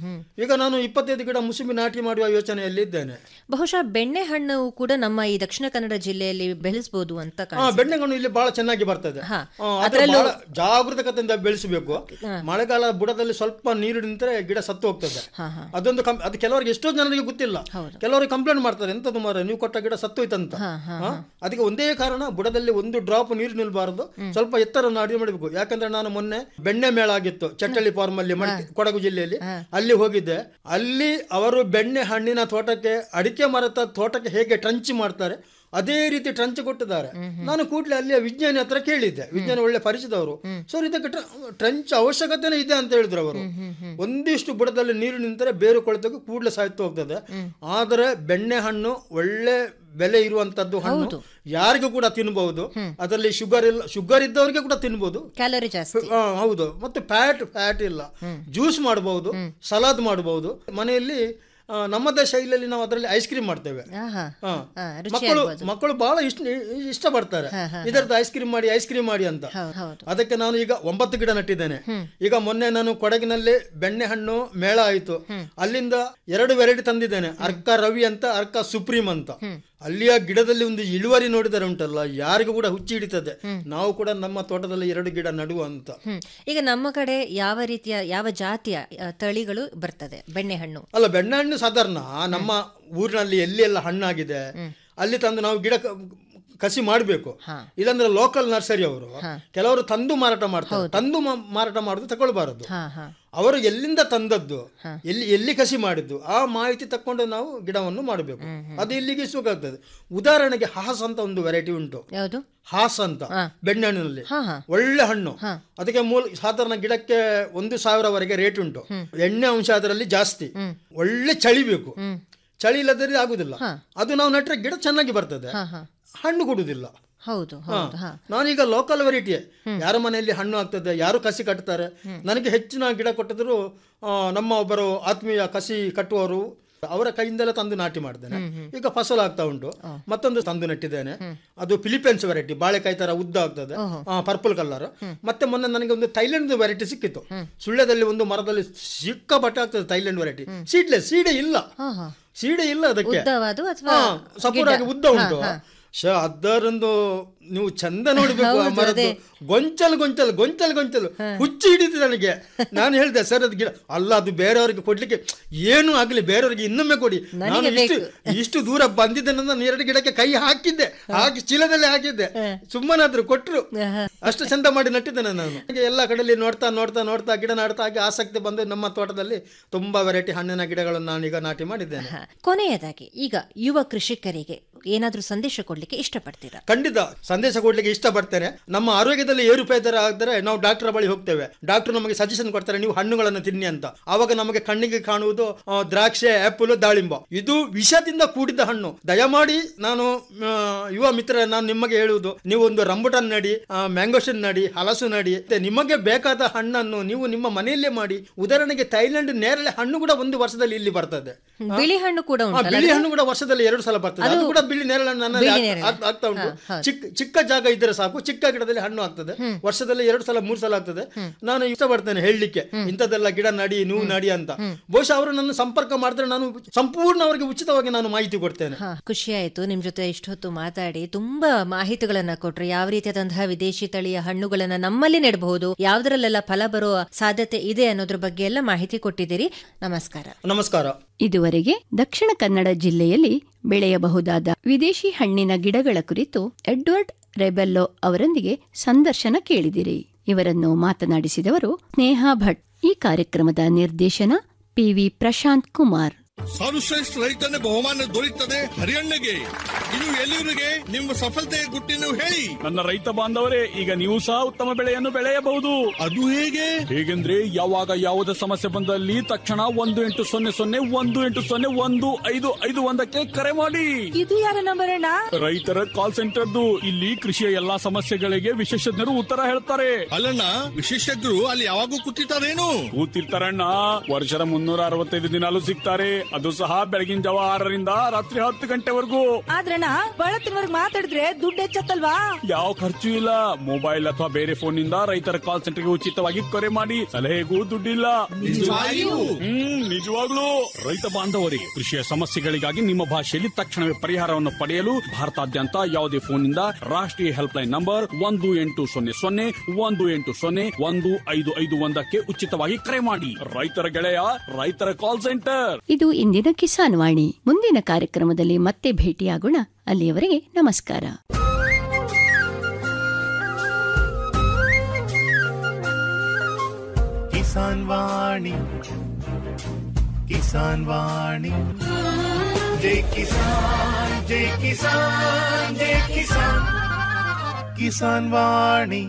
ಈಗ ನಾನು ಇಪ್ಪತ್ತೈದು ಗಿಡ ಮುಸುಂಬಿ ನಾಟಿ ಮಾಡುವ ಯೋಚನೆಯಲ್ಲಿ ಇದ್ದೇನೆ ಬಹುಶಃ ಬೆಣ್ಣೆ ಹಣ್ಣು ಕೂಡ ನಮ್ಮ ಈ ದಕ್ಷಿಣ ಕನ್ನಡ ಜಿಲ್ಲೆಯಲ್ಲಿ ಬೆಳೆಸಬಹುದು ಅಂತ ಹಾ ಕಾಣಿಸುತ್ತೆ. ಬೆಣ್ಣೆಗಳು ಇಲ್ಲಿ ಬಹಳ ಚೆನ್ನಾಗಿ ಬರ್ತದೆ ಹಾ. ಆ, ಆದ್ರೆ ಅದ್ರಲ್ಲೂ- ಬಹಳ ಜಾಗೃತಕತೆಯಿಂದ ಬೆಳೆಸಬೇಕು ಮಳೆಗಾಲ ಬುಡದಲ್ಲಿ ಸ್ವಲ್ಪ ನೀರು ನಿಂತರೆ ಗಿಡ ಸತ್ತು ಹೋಗ್ತದೆ ಅದೊಂದು ಕಂ- ಅದು ಕೆಲವರಿಗೆ ಎಷ್ಟೋ ಜನರಿಗೆ ಗೊತ್ತಿಲ್ಲ ಕೆಲವರಿಗೆ ಕಂಪ್ಲೇಂಟ್ ಮಾಡ್ತಾರೆ ಎಂತದು ಮಾರ ನೀವು ಕೊಟ್ಟ ಗಿಡ ಸತ್ತು ಹೋಯ್ತಂತ ಹಾ? ಅದಕ್ಕೆ ಒಂದೇ ಕಾರಣ ಬುಡದಲ್ಲಿ ಒಂದು ಡ್ರಾಪ್ ನೀರು ನಿಲ್ಬಾರದು ಸ್ವಲ್ಪ ಎತ್ತರ ನಾಡಿ ಮಾಡಬೇಕು ಯಾಕಂದ್ರೆ ನಾನು ಮೊನ್ನೆ ಬೆಣ್ಣೆ ಮೇಳ ಆಗಿತ್ತು ಚಟ್ಟಳ್ಳಿ ಫಾರ್ಮ್ ಅಲ್ಲಿ ಮಡಿಕೆ- ಕೊಡಗು ಜಿಲ್ಲೆಯಲ್ಲಿ ಅಲ್ಲಿ ಹೋಗಿದ್ದೆ ಅಲ್ಲಿ ಅವರು ಬೆಣ್ಣೆ ಹಣ್ಣಿನ ತೋಟಕ್ಕೆ ಅಡಿಕೆ ಮರದ ತೋಟಕ್ಕೆ ಹೇಗೆ ಟ್ರಂಚ್ ಮಾಡ್ತಾರೆ ಅದೇ ರೀತಿ ಟ್ರಂಚ್ ಕೊಟ್ಟಿದ್ದಾರೆ ನಾನು ಕೂಡಲೇ ಅಲ್ಲಿಯ ವಿಜ್ಞಾನಿ ಹತ್ರ ಕೇಳಿದ್ದೆ ವಿಜ್ಞಾನಿ ಒಳ್ಳೆ ಪರಿಚಿತವರು ಸರ್ ಇದಕ್ಕೆ ಟ್ರಂಚ್ ಅವಶ್ಯಕತೆನೇ ಇದೆ ಅಂತ ಹೇಳಿದ್ರು ಅವರು ಒಂದಿಷ್ಟು ಬುಡದಲ್ಲಿ ನೀರು ನಿಂತರೆ ಬೇರು ಕೊಳೆತಕ್ಕೆ ಕೂಡಲೇ ಸಾಯ್ತು ಹೋಗ್ತದೆ ಆದರೆ ಬೆಣ್ಣೆ ಹಣ್ಣು ಒಳ್ಳೆ ಬೆಲೆ ಇರುವಂತದ್ದು ಹಣ್ಣು ಯಾರಿಗೂ ಕೂಡ ತಿನ್ಬಹುದು ಅದರಲ್ಲಿ ಶುಗರ್ ಇಲ್ಲ ಶುಗರ್ ಇದ್ದವರಿಗೆ ಕೂಡ ತಿನ್ಬಹುದು ಕ್ಯಾಲೋರಿ ಜಾಸ್ತಿ ಆ, ಹೌದು ಮತ್ತೆ ಫ್ಯಾಟ್ ಫ್ಯಾಟ್ ಇಲ್ಲ ಜ್ಯೂಸ್ ಮಾಡಬಹುದು ಸಲಾದ್ ಮಾಡಬಹುದು ಮನೆಯಲ್ಲಿ ಆ, ನಮ್ಮದೇ ಶೈಲಿಯಲ್ಲಿ ನಾವು ಅದರಲ್ಲಿ ಐಸ್ ಕ್ರೀಮ್ ಮಾಡ್ತೇವೆ ಆಹಾ. ಹಾ. ಹಾ, ರುಚಿ ಮಕ್ಕಳು ಆಗ್ಬೋದು. ಮಕ್ಕಳು ಬಹಳ ಇಷ್ಟ ಇಷ್ಟಪಡ್ತಾರೆ ಹಾ, ಹಾ, ಇದರದ್ದು ಐಸ್ ಕ್ರೀಮ್ ಮಾಡಿ ಐಸ್ ಕ್ರೀಮ್ ಮಾಡಿ ಅಂತ ಹೌದು, ಹೌದು. ಅದಕ್ಕೆ ನಾನು ಈಗ ಒಂಬತ್ತು ಗಿಡ ನಟ್ಟಿದ್ದೇನೆ ಈಗ ಮೊನ್ನೆ ನಾನು ಕೊಡಗಿನಲ್ಲಿ ಬೆಣ್ಣೆ ಹಣ್ಣು ಮೇಳ ಆಯಿತು ಅಲ್ಲಿಂದ ಎರಡು ವೆರೈಟಿ ತಂದಿದ್ದೇನೆ ಅರ್ಕ ರವಿ ಅಂತ ಅರ್ಕ ಸುಪ್ರೀಂ ಅಂತ ಅಲ್ಲಿಯ ಗಿಡದಲ್ಲಿ ಒಂದು ಇಳುವರಿ ನೋಡಿದರೆ ಉಂಟಲ್ಲ ಯಾರಿಗೂ ಕೂಡ ಹುಚ್ಚಿ ಹಿಡಿತದೆ ನಾವು ಕೂಡ ನಮ್ಮ ತೋಟದಲ್ಲಿ ಎರಡು ಗಿಡ ನಡುವ ಅಂತ ಹ್ಮ್ ಈಗ ನಮ್ಮ ಕಡೆ ಯಾವ ರೀತಿಯ ಯಾವ ಜಾತಿಯ ಆ, ತಳಿಗಳು ಬರ್ತದೆ ಬೆಣ್ಣೆಹಣ್ಣು ಅಲ್ಲ ಬೆಣ್ಣೆಹಣ್ಣು ಸಾಧಾರಣ ನಮ್ಮ ಊರಿನಲ್ಲಿ ಎಲ್ಲಿ ಎಲ್ಲ ಹಣ್ಣಾಗಿದೆ ಅಲ್ಲಿ ತಂದು ನಾವು ಗಿಡ ಕ- ಕಸಿ ಮಾಡಬೇಕು ಇಲ್ಲಾಂದ್ರೆ ಲೋಕಲ್ ನರ್ಸರಿ ಅವರು ಕೆಲವರು ತಂದು ಮಾರಾಟ ಮಾಡ್ತಾರೆ ತಂದು ಮಾ- ಮಾರಾಟ ಮಾಡುದು ತಗೊಳ್ಬಾರದು ಹಾ ಹಾ ಅವರು ಎಲ್ಲಿಂದ ತಂದದ್ದು ಎಲ್ಲಿ ಎಲ್ಲಿ ಕಸಿ ಮಾಡಿದ್ದು ಆ ಮಾಹಿತಿ ತಕೊಂಡು ನಾವು ಗಿಡವನ್ನು ಮಾಡಬೇಕು ಅದು ಇಲ್ಲಿಗೆ ಸುಖಾಗ್ತದೆ ಉದಾಹರಣೆಗೆ ಹಾಸ್ ಅಂತ ಒಂದು ವೆರೈಟಿ ಉಂಟು ಯಾವುದು ಹಾಸ್ ಅಂತ ಬೆಣ್ಣೆಹಣ್ಣಿನಲ್ಲಿ ಹಾ, ಹಾ. ಒಳ್ಳೆ ಹಣ್ಣು ಅದಕ್ಕೆ ಮೂಲ ಸಾಧಾರಣ ಗಿಡಕ್ಕೆ ಒಂದು ಸಾವಿರವರೆಗೆ ರೇಟ್ ಉಂಟು ಎಣ್ಣೆ ಅಂಶ ಅದರಲ್ಲಿ ಜಾಸ್ತಿ ಒಳ್ಳೆ ಚಳಿ ಬೇಕು ಚಳಿ ಇಲ್ಲದ್ರೆ ಆಗುದಿಲ್ಲ ಅದು ನಾವು ನೆಟ್ರೆ ಗಿಡ ಚೆನ್ನಾಗಿ ಬರ್ತದೆ ಹಣ್ಣು ಕೊಡುವುದಿಲ್ಲ ಹೌದು ಹಾ. ಹೌದು ಹಾ ನಾನೀಗ ಲೋಕಲ್ ವೆರೈಟಿಯೇ ಯಾರ ಮನೆಯಲ್ಲಿ ಹಣ್ಣು ಆಗ್ತದೆ ಯಾರು ಕಸಿ ಕಟ್ತಾರೆ ನನಗೆ ಹೆಚ್ಚಿನ ಗಿಡ ಕೊಟ್ಟಿದ್ರು ಆ, ನಮ್ಮ ಒಬ್ಬರು ಆತ್ಮೀಯ ಕಸಿ ಕಟ್ಟುವವರು ಅವರ ಕೈಯಿಂದಲೇ ತಂದು ನಾಟಿ ಮಾಡಿದ್ದೇನೆ ಈಗ ಫಸಲು ಆಗ್ತಾ ಉಂಟು ಮತ್ತೊಂದು ತಂದು ನೆಟ್ಟಿದ್ದೇನೆ ಅದು ಫಿಲಿಪೈನ್ಸ್ ವೆರೈಟಿ ಬಾಳೆಕಾಯಿ ತರ ಉದ್ದ ಆಗ್ತದೆ ಪರ್ಪಲ್ ಕಲರ್ ಮತ್ತೆ ಮೊನ್ನೆ ನನಗೆ ಒಂದು ಥೈಲ್ಯಾಂಡ್ ವೆರೈಟಿ ಸಿಕ್ಕಿತ್ತು ಸುಳ್ಯದಲ್ಲಿ ಒಂದು ಮರದಲ್ಲಿ ಸಿಕ್ಕ ಬಟ್ಟೆ ಆಗ್ತದೆ ಥೈಲ್ಯಾಂಡ್ ವೆರೈಟಿ ಸೀಡ್ಲೆಸ್ ಸೀಡೆ ಇಲ್ಲ ಹಾ ಹಾ ಸೀಡೆ ಇಲ್ಲ ಅದಕ್ಕೆ ಉದ್ದವಾದು ಅಥವಾ ಹಾ, ಸಪೂರಾಗಿ ಗಿಡ್ಡ? ಉದ್ದ ಉಂಟು ಹಾ, ಹಾ. ಶ ಅದರೊಂದು ನೀವು ಚಂದ ನೋಡ್ಬೇಕು ಆ ಹೌದು, ಮರದ್ದು ಅದೇ. ಗೊಂಚಲು ಗೊಂಚಲು ಗೊಂಚಲು ಗೊಂಚಲು ಹುಚ್ಚಿ ಹಿಡಿತು ನನಗೆ ನಾನು ಹೇಳಿದೆ ಸರ್ ಅದು ಗಿಡ ಅಲ್ಲ ಅದು ಬೇರೆಯವರಿಗೆ ಕೊಡ್ಲಿಕ್ಕೆ ಏನು ಆಗ್ಲಿ ಬೇರೆಯವರಿಗೆ ಇನ್ನೊಮ್ಮೆ ಕೊಡಿ ನಾನು ನನಗೆ ಇಷ್ಟು ಇಷ್ಟು ದೂರ ಬಂದಿದ್ದೇನೆ ನಾನು ಎರಡು ಗಿಡಕ್ಕೆ ಕೈ ಹಾಕಿದ್ದೆ ಹಾಕಿ ಚೀಲದಲ್ಲಿ ಹಾಕಿದ್ದೆ ಸುಮ್ಮನಾದ್ರು ಕೊಟ್ರು ಅಷ್ಟು ಚಂದ ಮಾಡಿ ನಟ್ಟಿದ್ದೇನೆ ನಾನು ಹಾಗೆ ಎಲ್ಲ ಕಡೆಯಲ್ಲಿ ನೋಡ್ತಾ ನೋಡ್ತಾ ನೋಡ್ತಾ ಗಿಡ ನಾಡ್ತಾ ಹಾಗೆ ಆಸಕ್ತಿ ಬಂದು ನಮ್ಮ ತೋಟದಲ್ಲಿ ತುಂಬಾ ವೆರೈಟಿ ಹಣ್ಣಿನ ಗಿಡಗಳನ್ನು ನಾನೀಗ ನಾಟಿ ಮಾಡಿದ್ದೇನೆ ಹಾ. ಕೊನೆಯದಾಗಿ ಈಗ ಯುವ ಕೃಷಿಕರಿಗೆ ಏನಾದ್ರೂ ಸಂದೇಶ ಕೊಡ್ಲಿಕ್ಕೆ ಇಷ್ಟಪಡ್ತೀರಾ ಖಂಡಿತ ಸಂದೇಶ ಕೊಡ್ಲಿಕ್ಕೆ ಇಷ್ಟಪಡ್ತೇನೆ ನಮ್ಮ ಆರೋಗ್ಯದಲ್ಲಿ ಏರುಪೇತರ ಆದರೆ ನಾವು ಡಾಕ್ಟರ್ ಬಳಿ ಹೋಗ್ತೇವೆ ಡಾಕ್ಟರ್ ನಮಗೆ ಸಜೆಷನ್ ಕೊಡ್ತಾರೆ ನೀವು ಹಣ್ಣುಗಳನ್ನು ತಿನ್ನಿ ಅಂತ ಆವಾಗ ನಮಗೆ ಕಣ್ಣಿಗೆ ಕಾಣುವುದು ಆ, ದ್ರಾಕ್ಷೆ ಆಪಲ್ ದಾಳಿಂಬ ಇದು ವಿಷದಿಂದ ಕೂಡಿದ ಹಣ್ಣು ದಯಮಾಡಿ ನಾನು ಆ, ಯುವ ಮಿತ್ರ ನಾನು ನಿಮಗೆ ಹೇಳುವುದು ನೀವು ಒಂದು ರಂಬುಟನ್ ನಡಿ ಮ್ಯಾಂಗೋಷನ್ ನಡಿ ಹಲಸು ನಡಿ ಮತ್ತೆ ನಿಮಗೆ ಬೇಕಾದ ಹಣ್ಣನ್ನು ನೀವು ನಿಮ್ಮ ಮನೆಯಲ್ಲೇ ಮಾಡಿ ಉದಾಹರಣೆಗೆ ಥೈಲ್ಯಾಂಡ್ ನೇರಳೆ ಹಣ್ಣು ಕೂಡ ಒಂದು ವರ್ಷದಲ್ಲಿ ಇಲ್ಲಿ ಬರ್ತದೆ ಬಿಳಿ ಹಣ್ಣು ಕೂಡ ಆ, ಉಂಟಲ್ಲ ಬಿಳಿ ಹಣ್ಣು ಕೂಡ ವರ್ಷದಲ್ಲಿ ಎರಡು ಸಲ ಬರ್ತದೆ ಅದು ಕೂಡ ಬಿಳಿ ನೇರಳೆ ನನ್ನಲ್ಲಿ ಬಿಳಿ ಆಗ್- ನೇರಳೆ. ಆಗ್- ಆಗ್ತಾ ಉಂಟು ಚಿಕ್ಕ ಚಿಕ್ಕ ಜಾಗ ಇದ್ರೆ ಸಾಕು ಚಿಕ್ಕ ಗಿಡದಲ್ಲಿ ಹಣ್ಣು ಆಗ್ತದೆ ವರ್ಷದಲ್ಲಿ ಎರಡು ಸಲ ಮೂರು ಸಲ ಆಗ್ತದೆ ನಾನು ಇಷ್ಟಪಡ್ತೇನೆ ಹೇಳಲಿಕ್ಕೆ ಇಂಥದ್ದೆಲ್ಲ ಗಿಡ ನಡಿ ನೀವು ನಡಿ ಅಂತ ಬಹುಶಃ ಅವರು ನನ್ನ ಸಂಪರ್ಕ ಮಾಡಿದ್ರೆ ನಾನು ಸಂಪೂರ್ಣ ಅವರಿಗೆ ಉಚಿತವಾಗಿ ನಾನು ಮಾಹಿತಿ ಕೊಡ್ತೇನೆ ಹಾ ಖುಷಿ ಆಯ್ತು ನಿಮ್ ಜೊತೆ ಇಷ್ಟೊತ್ತು ಮಾತಾಡಿ ತುಂಬಾ ಮಾಹಿತಿಗಳನ್ನ ಕೊಟ್ರು ಯಾವ ರೀತಿಯಾದಂತಹ ವಿದೇಶಿ ತಳಿಯ ಹಣ್ಣುಗಳನ್ನ ನಮ್ಮಲ್ಲಿ ನೆಡಬಹುದು ಯಾವ್ದ್ರಲ್ಲೆಲ್ಲ ಫಲ ಬರುವ ಸಾಧ್ಯತೆ ಇದೆ ಅನ್ನೋದ್ರ ಬಗ್ಗೆ ಎಲ್ಲ ಮಾಹಿತಿ ಕೊಟ್ಟಿದ್ದೀರಿ ನಮಸ್ಕಾರ ನಮಸ್ಕಾರ ಇದುವರೆಗೆ ದಕ್ಷಿಣ ಕನ್ನಡ ಜಿಲ್ಲೆಯಲ್ಲಿ ಬೆಳೆಯಬಹುದಾದ ವಿದೇಶಿ ಹಣ್ಣಿನ ಗಿಡಗಳ ಕುರಿತು ಎಡ್ವರ್ಡ್ ರೆಬೆಲ್ಲೋ ಅವರೊಂದಿಗೆ ಸಂದರ್ಶನ ಕೇಳಿದಿರಿ ಇವರನ್ನು ಮಾತನಾಡಿಸಿದವರು ಸ್ನೇಹಾ ಭಟ್ ಈ ಕಾರ್ಯಕ್ರಮದ ನಿರ್ದೇಶನ ಪಿವಿ ಪ್ರಶಾಂತ್ ಕುಮಾರ್ ಸರ್ವಶ್ರೇಷ್ಠ ರೈತನ ಬಹುಮಾನ ದೊರೆಯುತ್ತದೆ ಹರಿಯಣ್ಣಗೆ ಇನ್ನು ಎಲ್ಲಿವರಿಗೆ ನಿಮ್ಮ ಸಫಲತೆಯ ಗುಟ್ಟಿನ ಹೇಳಿ ನನ್ನ ರೈತ ಬಾಂಧವರೇ ಈಗ ನೀವು ಸಹ ಉತ್ತಮ ಬೆಳೆಯನ್ನು ಬೆಳೆಯಬಹುದು ಅದು ಹೇಗೆ ಹೇಗೆಂದ್ರೆ ಯಾವಾಗ ಯಾವುದೇ ಸಮಸ್ಯೆ ಬಂದಲ್ಲಿ ತಕ್ಷಣ ಒಂದು ಎಂಟು ಸೊನ್ನೆ ಸೊನ್ನೆ ಒಂದು ಎಂಟು ಸೊನ್ನೆ ಒಂದು ಐದು ಐದು ಒಂದಕ್ಕೆ ಕರೆ ಮಾಡಿ ಇದು ಯಾರ ನಂಬರ್ ಅಣ್ಣ ರೈತರ ಕಾಲ್ ಸೆಂಟರ್ದು ಇಲ್ಲಿ ಕೃಷಿಯ ಎಲ್ಲಾ ಸಮಸ್ಯೆಗಳಿಗೆ ವಿಶೇಷಜ್ಞರು ಉತ್ತರ ಹೇಳ್ತಾರೆ ಅಲ್ಲಣ್ಣ ವಿಶೇಷಜ್ಞರು ಅಲ್ಲಿ ಯಾವಾಗೂ ಕೂತಿರ್ತಾರೇನು ಕೂತಿರ್ತಾರಣ್ಣ ವರ್ಷದ ಮುನ್ನೂರ ಅರವತ್ತೈದು ದಿನಾಲು ಸಿಗ್ತಾರೆ ಅದು ಸಹ ಬೆಳಗಿನ ಜಾವ ಆರರಿಂದ ರಾತ್ರಿ ಹತ್ತು ಗಂಟೆವರೆಗೂ ಆದ್ರಣ್ಣ ಬಳತ್ತಿನವರ್ಗ್ ಮಾತಾಡಿದ್ರೆ ದುಡ್ಡು ಹೆಚ್ಚತ್ತಲ್ವಾ ಯಾವ ಖರ್ಚು ಇಲ್ಲ ಮೊಬೈಲ್ ಅಥವಾ ಬೇರೆ ಫೋನ್ ನಿಂದ ರೈತರ ಕಾಲ್ ಸೆಂಟರ್ಗೆ ಉಚಿತವಾಗಿ ಕರೆ ಮಾಡಿ ಸಲಹೆಗೂ ದುಡ್ಡಿಲ್ಲ ನಿಜವಾಗಿಯೂ? ಹ್ಮ್ ನಿಜವಾಗ್ಲೂ ರೈತ ಬಾಂಧವರೇ ಕೃಷಿಯ ಸಮಸ್ಯೆಗಳಿಗಾಗಿ ನಿಮ್ಮ ಭಾಷೆಯಲ್ಲಿ ತಕ್ಷಣವೇ ಪರಿಹಾರವನ್ನು ಪಡೆಯಲು ಭಾರತಾದ್ಯಂತ ಯಾವುದೇ ಫೋನ್ ನಿಂದ ರಾಷ್ಟ್ರೀಯ ಹೆಲ್ಪ್ ಲೈನ್ ನಂಬರ್ ಒಂದು ಎಂಟು ಸೊನ್ನೆ ಸೊನ್ನೆ ಒಂದು ಎಂಟು ಸೊನ್ನೆ ಒಂದು ಐದು ಐದು ಒಂದಕ್ಕೆ ಉಚಿತವಾಗಿ ಕರೆ ಮಾಡಿ ರೈತರ ಗೆಳೆಯ ರೈತರ ಕಾಲ್ ಸೆಂಟರ್ ಇದು ಇಂದಿನ ಕಿಸಾನ್ ವಾಣಿ ಮುಂದಿನ ಕಾರ್ಯಕ್ರಮದಲ್ಲಿ ಮತ್ತೆ ಭೇಟಿಯಾಗೋಣ ಅಲ್ಲಿಯವರೆಗೆ ನಮಸ್ಕಾರ ಕಿಸಾನ್ ವಾಣಿ ಕಿಸಾನ್ ವಾಣಿ ಜೈ ಕಿಸಾನ್ ಜೈ ಕಿಸಾನ್ ಜೈ ಕಿಸಾನ್ ಕಿಸಾನ್ ವಾಣಿ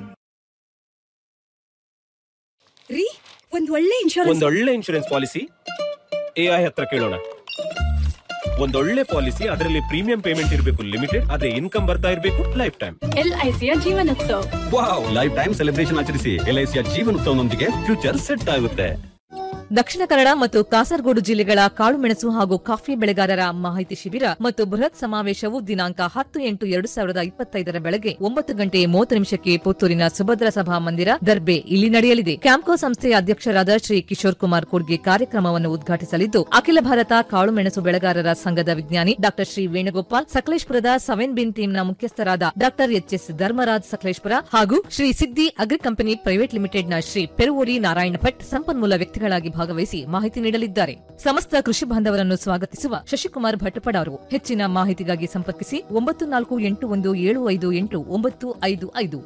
ರೀ ಒಂದ್ ಒಳ್ಳೆ ಇನ್ಶೂರೆನ್ಸ್ ಒಂದೊಳ್ಳೆ ಇನ್ಶೂರೆನ್ಸ್ ಪಾಲಿಸಿ ಎ ಐ ಹತ್ರ ಕೇಳೋಣ ಒಂದೊಳ್ಳೆ ಪಾಲಿಸಿ ಅದರಲ್ಲಿ ಪ್ರೀಮಿಯಂ ಪೇಮೆಂಟ್ ಇರಬೇಕು ಲಿಮಿಟೆಡ್ ಅದೇ ಇನ್ಕಮ್ ಬರ್ತಾ ಇರಬೇಕು ಲೈಫ್ ಟೈಮ್ ಎಲ್ ಐ ಸಿಯ Jeevanotsava wow lifetime celebration ಆಚರಿಸಿ ಎಲ್ ಐ ಸಿಯ ಜೀವನೋತ್ಸವನೊಂದಿಗೆ ಫ್ಯೂಚರ್ ಸೆಟ್ ಆಗುತ್ತೆ ದಕ್ಷಿಣ ಕನ್ನಡ ಮತ್ತು ಕಾಸರಗೋಡು ಜಿಲ್ಲೆಗಳ ಕಾಳುಮೆಣಸು ಹಾಗೂ ಕಾಫಿ ಬೆಳೆಗಾರರ ಮಾಹಿತಿ ಶಿಬಿರ ಮತ್ತು ಬೃಹತ್ ಸಮಾವೇಶವು ದಿನಾಂಕ ಹತ್ತು ಎಂಟು ಎರಡು ಸಾವಿರದ ಇಪ್ಪತ್ತೈದರ ಬೆಳಗ್ಗೆ ಒಂಬತ್ತು ಗಂಟೆ ಮೂವತ್ತು ನಿಮಿಷಕ್ಕೆ ಪುತ್ತೂರಿನ ಸುಭದ್ರ ಸಭಾ ಮಂದಿರ ದರ್ಬೆ ಇಲ್ಲಿ ನಡೆಯಲಿದೆ ಕ್ಯಾಂಪ್ಕೋ ಸಂಸ್ಥೆಯ ಅಧ್ಯಕ್ಷರಾದ ಶ್ರೀ ಕಿಶೋರ್ ಕುಮಾರ್ ಕೂರ್ಗೆ ಕಾರ್ಯಕ್ರಮವನ್ನು ಉದ್ಘಾಟಿಸಲಿದ್ದು ಅಖಿಲ ಭಾರತ ಕಾಳುಮೆಣಸು ಬೆಳೆಗಾರರ ಸಂಘದ ವಿಜ್ಞಾನಿ ಡಾ ಶ್ರೀ ವೇಣುಗೋಪಾಲ್ ಸಕಲೇಶ್ಪುರದ ಸೆವೆನ್ ಬಿನ್ ಟೀಮ್ನ ಮುಖ್ಯಸ್ಥರಾದ ಡಾ ಎಚ್ ಎಸ್ ಧರ್ಮರಾಜ್ ಸಕಲೇಶ್ಪುರ ಹಾಗೂ Shri Siddhi agri company private ಲಿಮಿಟೆಡ್ನ ಶ್ರೀ ಪೆರುವೋಡಿ ನಾರಾಯಣ ಭಟ್ ಸಂಪನ್ಮೂಲ ವ್ಯಕ್ತಿಗಳಾಗಿ ಭಾಗವಹಿಸಿ ಮಾಹಿತಿ ನೀಡಲಿದ್ದಾರೆ ಸಮಸ್ತ ಕೃಷಿ ಬಾಂಧವರನ್ನು ಸ್ವಾಗತಿಸುವ ಶಶಿಕುಮಾರ್ ಭಟ್ಟಪಡಾರು ಹೆಚ್ಚಿನ ಮಾಹಿತಿಗಾಗಿ ಸಂಪರ್ಕಿಸಿ ಒಂಬತ್ತು ನಾಲ್ಕು ಎಂಟು ಒಂದು ಏಳು ಐದು ಎಂಟು ಒಂಬತ್ತು ಐದು ಐದು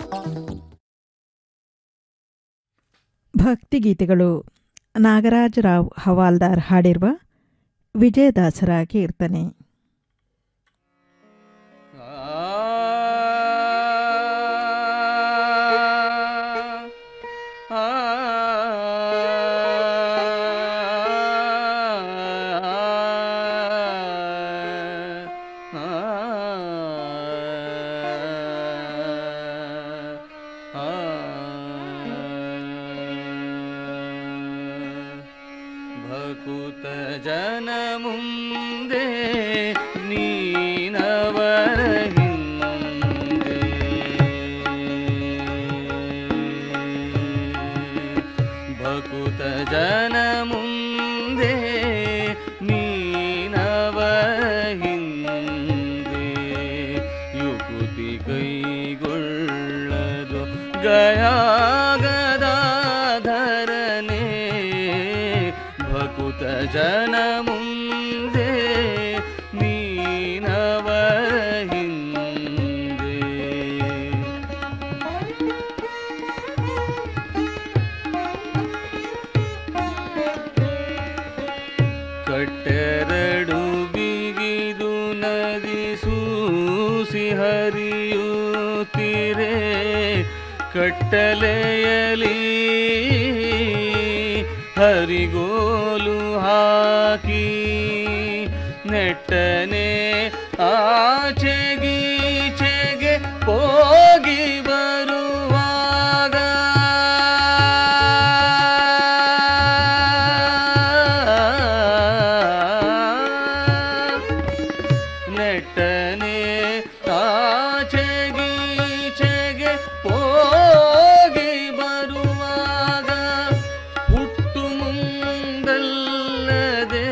ಭಕ್ತಿಗೀತೆಗಳು ನಾಗರಾಜರಾವ್ ಹವಾಲ್ದಾರ್ ಹಾಡಿರುವ ವಿಜಯದಾಸರ ಕೀರ್ತನೆ ಭಕುತ ಜನ ಮುಂದೆ ನೀನವರ ಹಿಂದೆ ಭಕುತ ಜನ ಮುಂದೆ ನೀನವರ ಹಿಂದೆ ಯುಕುತಿ ಕೈಗೊಳ್ಳದು ಗಯಾಗದಾಧರನೆ ಭಕುತ ಜನ ಮುಂದೆ ನೀನವ ಹಿಂದೆ ಕಟ್ಟೆರಡು ಬಿಗಿದು ನದಿ ಸೂಸಿ ಹರಿಯುತ್ತಿರೆ ಕಟ್ಟಲೆಯಲಿ ಹರಿಗೋಲು ಹಾಕಿ ನೆಟ್ಟನೆ ಆಚೆಗೀಚೆಗೆ ಹೋಗಿ ಬರುವಾಗ ನೆಟ್ಟನೆ ಆಚೆಗೀಚೆಗೆ ಹೋಗಿ ಬರುವಾಗ ಹುಟ್ಟು ಮುಂದಲ್ಲದೆ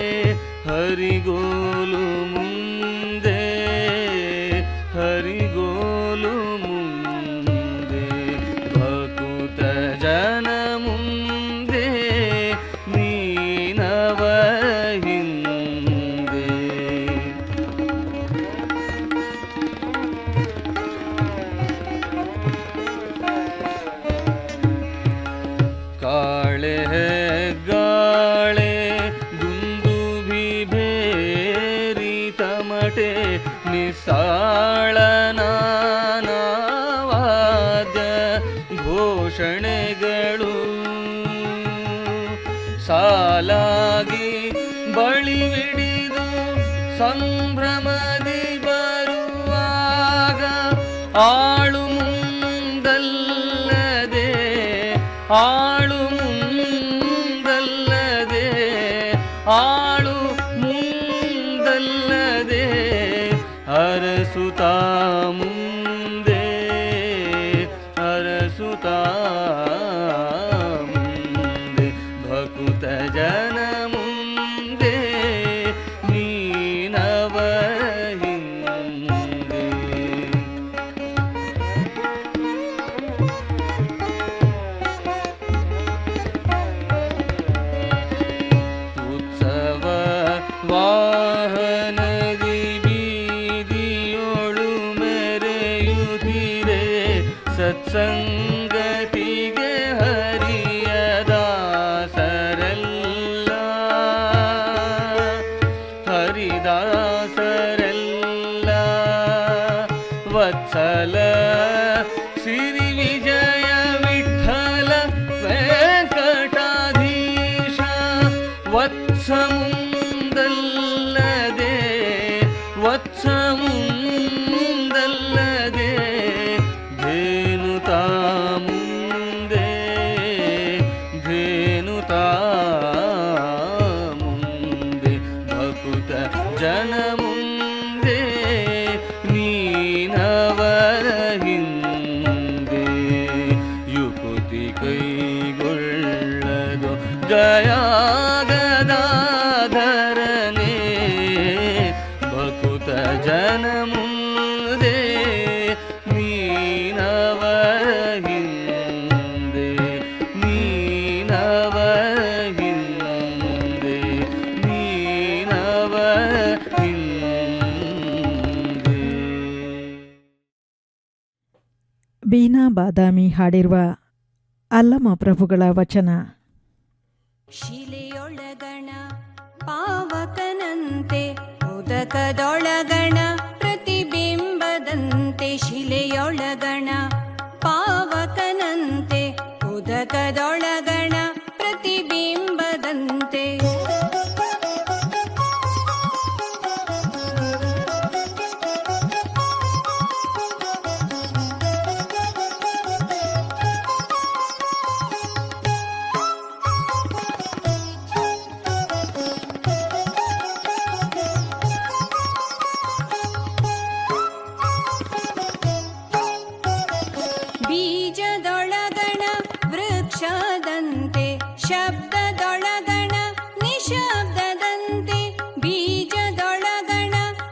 ಹರಿಗೋಲು ಮುಂದೆ ಹರಿಗೋಲು ಮುಂದೆ ಭಕುತ ಜನ ಮುಂದೆ ನೀನವ ಹಿಂದೆ ಕಾಳೆ ಗಾಳೆ ದುಂದುಭಿ ಭೇರಿ ತಮಟೆ ನಿಸ್ಸಾಳನಾವಾದ ಘೋಷಣೆಗಳು ಸಾಲಾಗಿ ಬಳಿವಿಡಿದು ಸಂಭ್ರಮದಿ ಬರುವಾಗ ಆಳು ಮುಂದಲ್ಲದೆ ಆಳು ಮುಂದಲ್ಲದೆ ಆಳು ಮುಂದಲ್ಲದೆ ಅರಸುತಾ ಮುಂದೆ ಅರಸುತಾ ಮುಂದೆ ಭಕುತ ಜನ ಮುಂದೆ ನೀನವ ಹಿಂದೆ ಉತ್ಸವ ವಾಹನದಿ ಬೀದಿಯೊಳು ಮೆರೆಯುತ್ತಿರೆ ಸತ್ಸಂಗತಿಗೆ ಹರಿಯದಾಸರೆಲ್ಲ ಹರಿದಾಸರೆಲ್ಲ ವತ್ಸಲ ಸಿರಿ ವಿಜಯ ವಿಠಲ ವೆಂಕಟಾಧೀಶ ವತ್ಸ ಮುಂದಲ್ಲದೆ ವತ್ಸ ಮುಂದಲ್ಲದೆ ಧೇನುತಾ ಮುಂದೆ ಧೇನುತಾ ಮುಂದೆ ನೀನವ ಹಿಂದೆ ನೀನವ ಹಿಂದೆ ನೀನವ ಹಿಂದೆ ಬೀನಾ ಬಾದಾಮಿ ಹಾಡಿರುವ ಅಲ್ಲಮ ಪ್ರಭುಗಳ ವಚನ ಶಿಲೆಯೊಳಗಣ ಪಾವಕನಂತೆ ಉದಕದೊಳಗಣ ಪ್ರತಿಬಿಂಬದಂತೆ ಶಿಲೆಯೊಳಗಣ ಪಾವಕನಂತೆ ಉದಕದೊಳಗಣ ಪ್ರತಿಬಿಂಬದಂತೆ ಬೀಜದೊಳಗಣ ವೃಕ್ಷದಂತೆ ಶಬ್ದ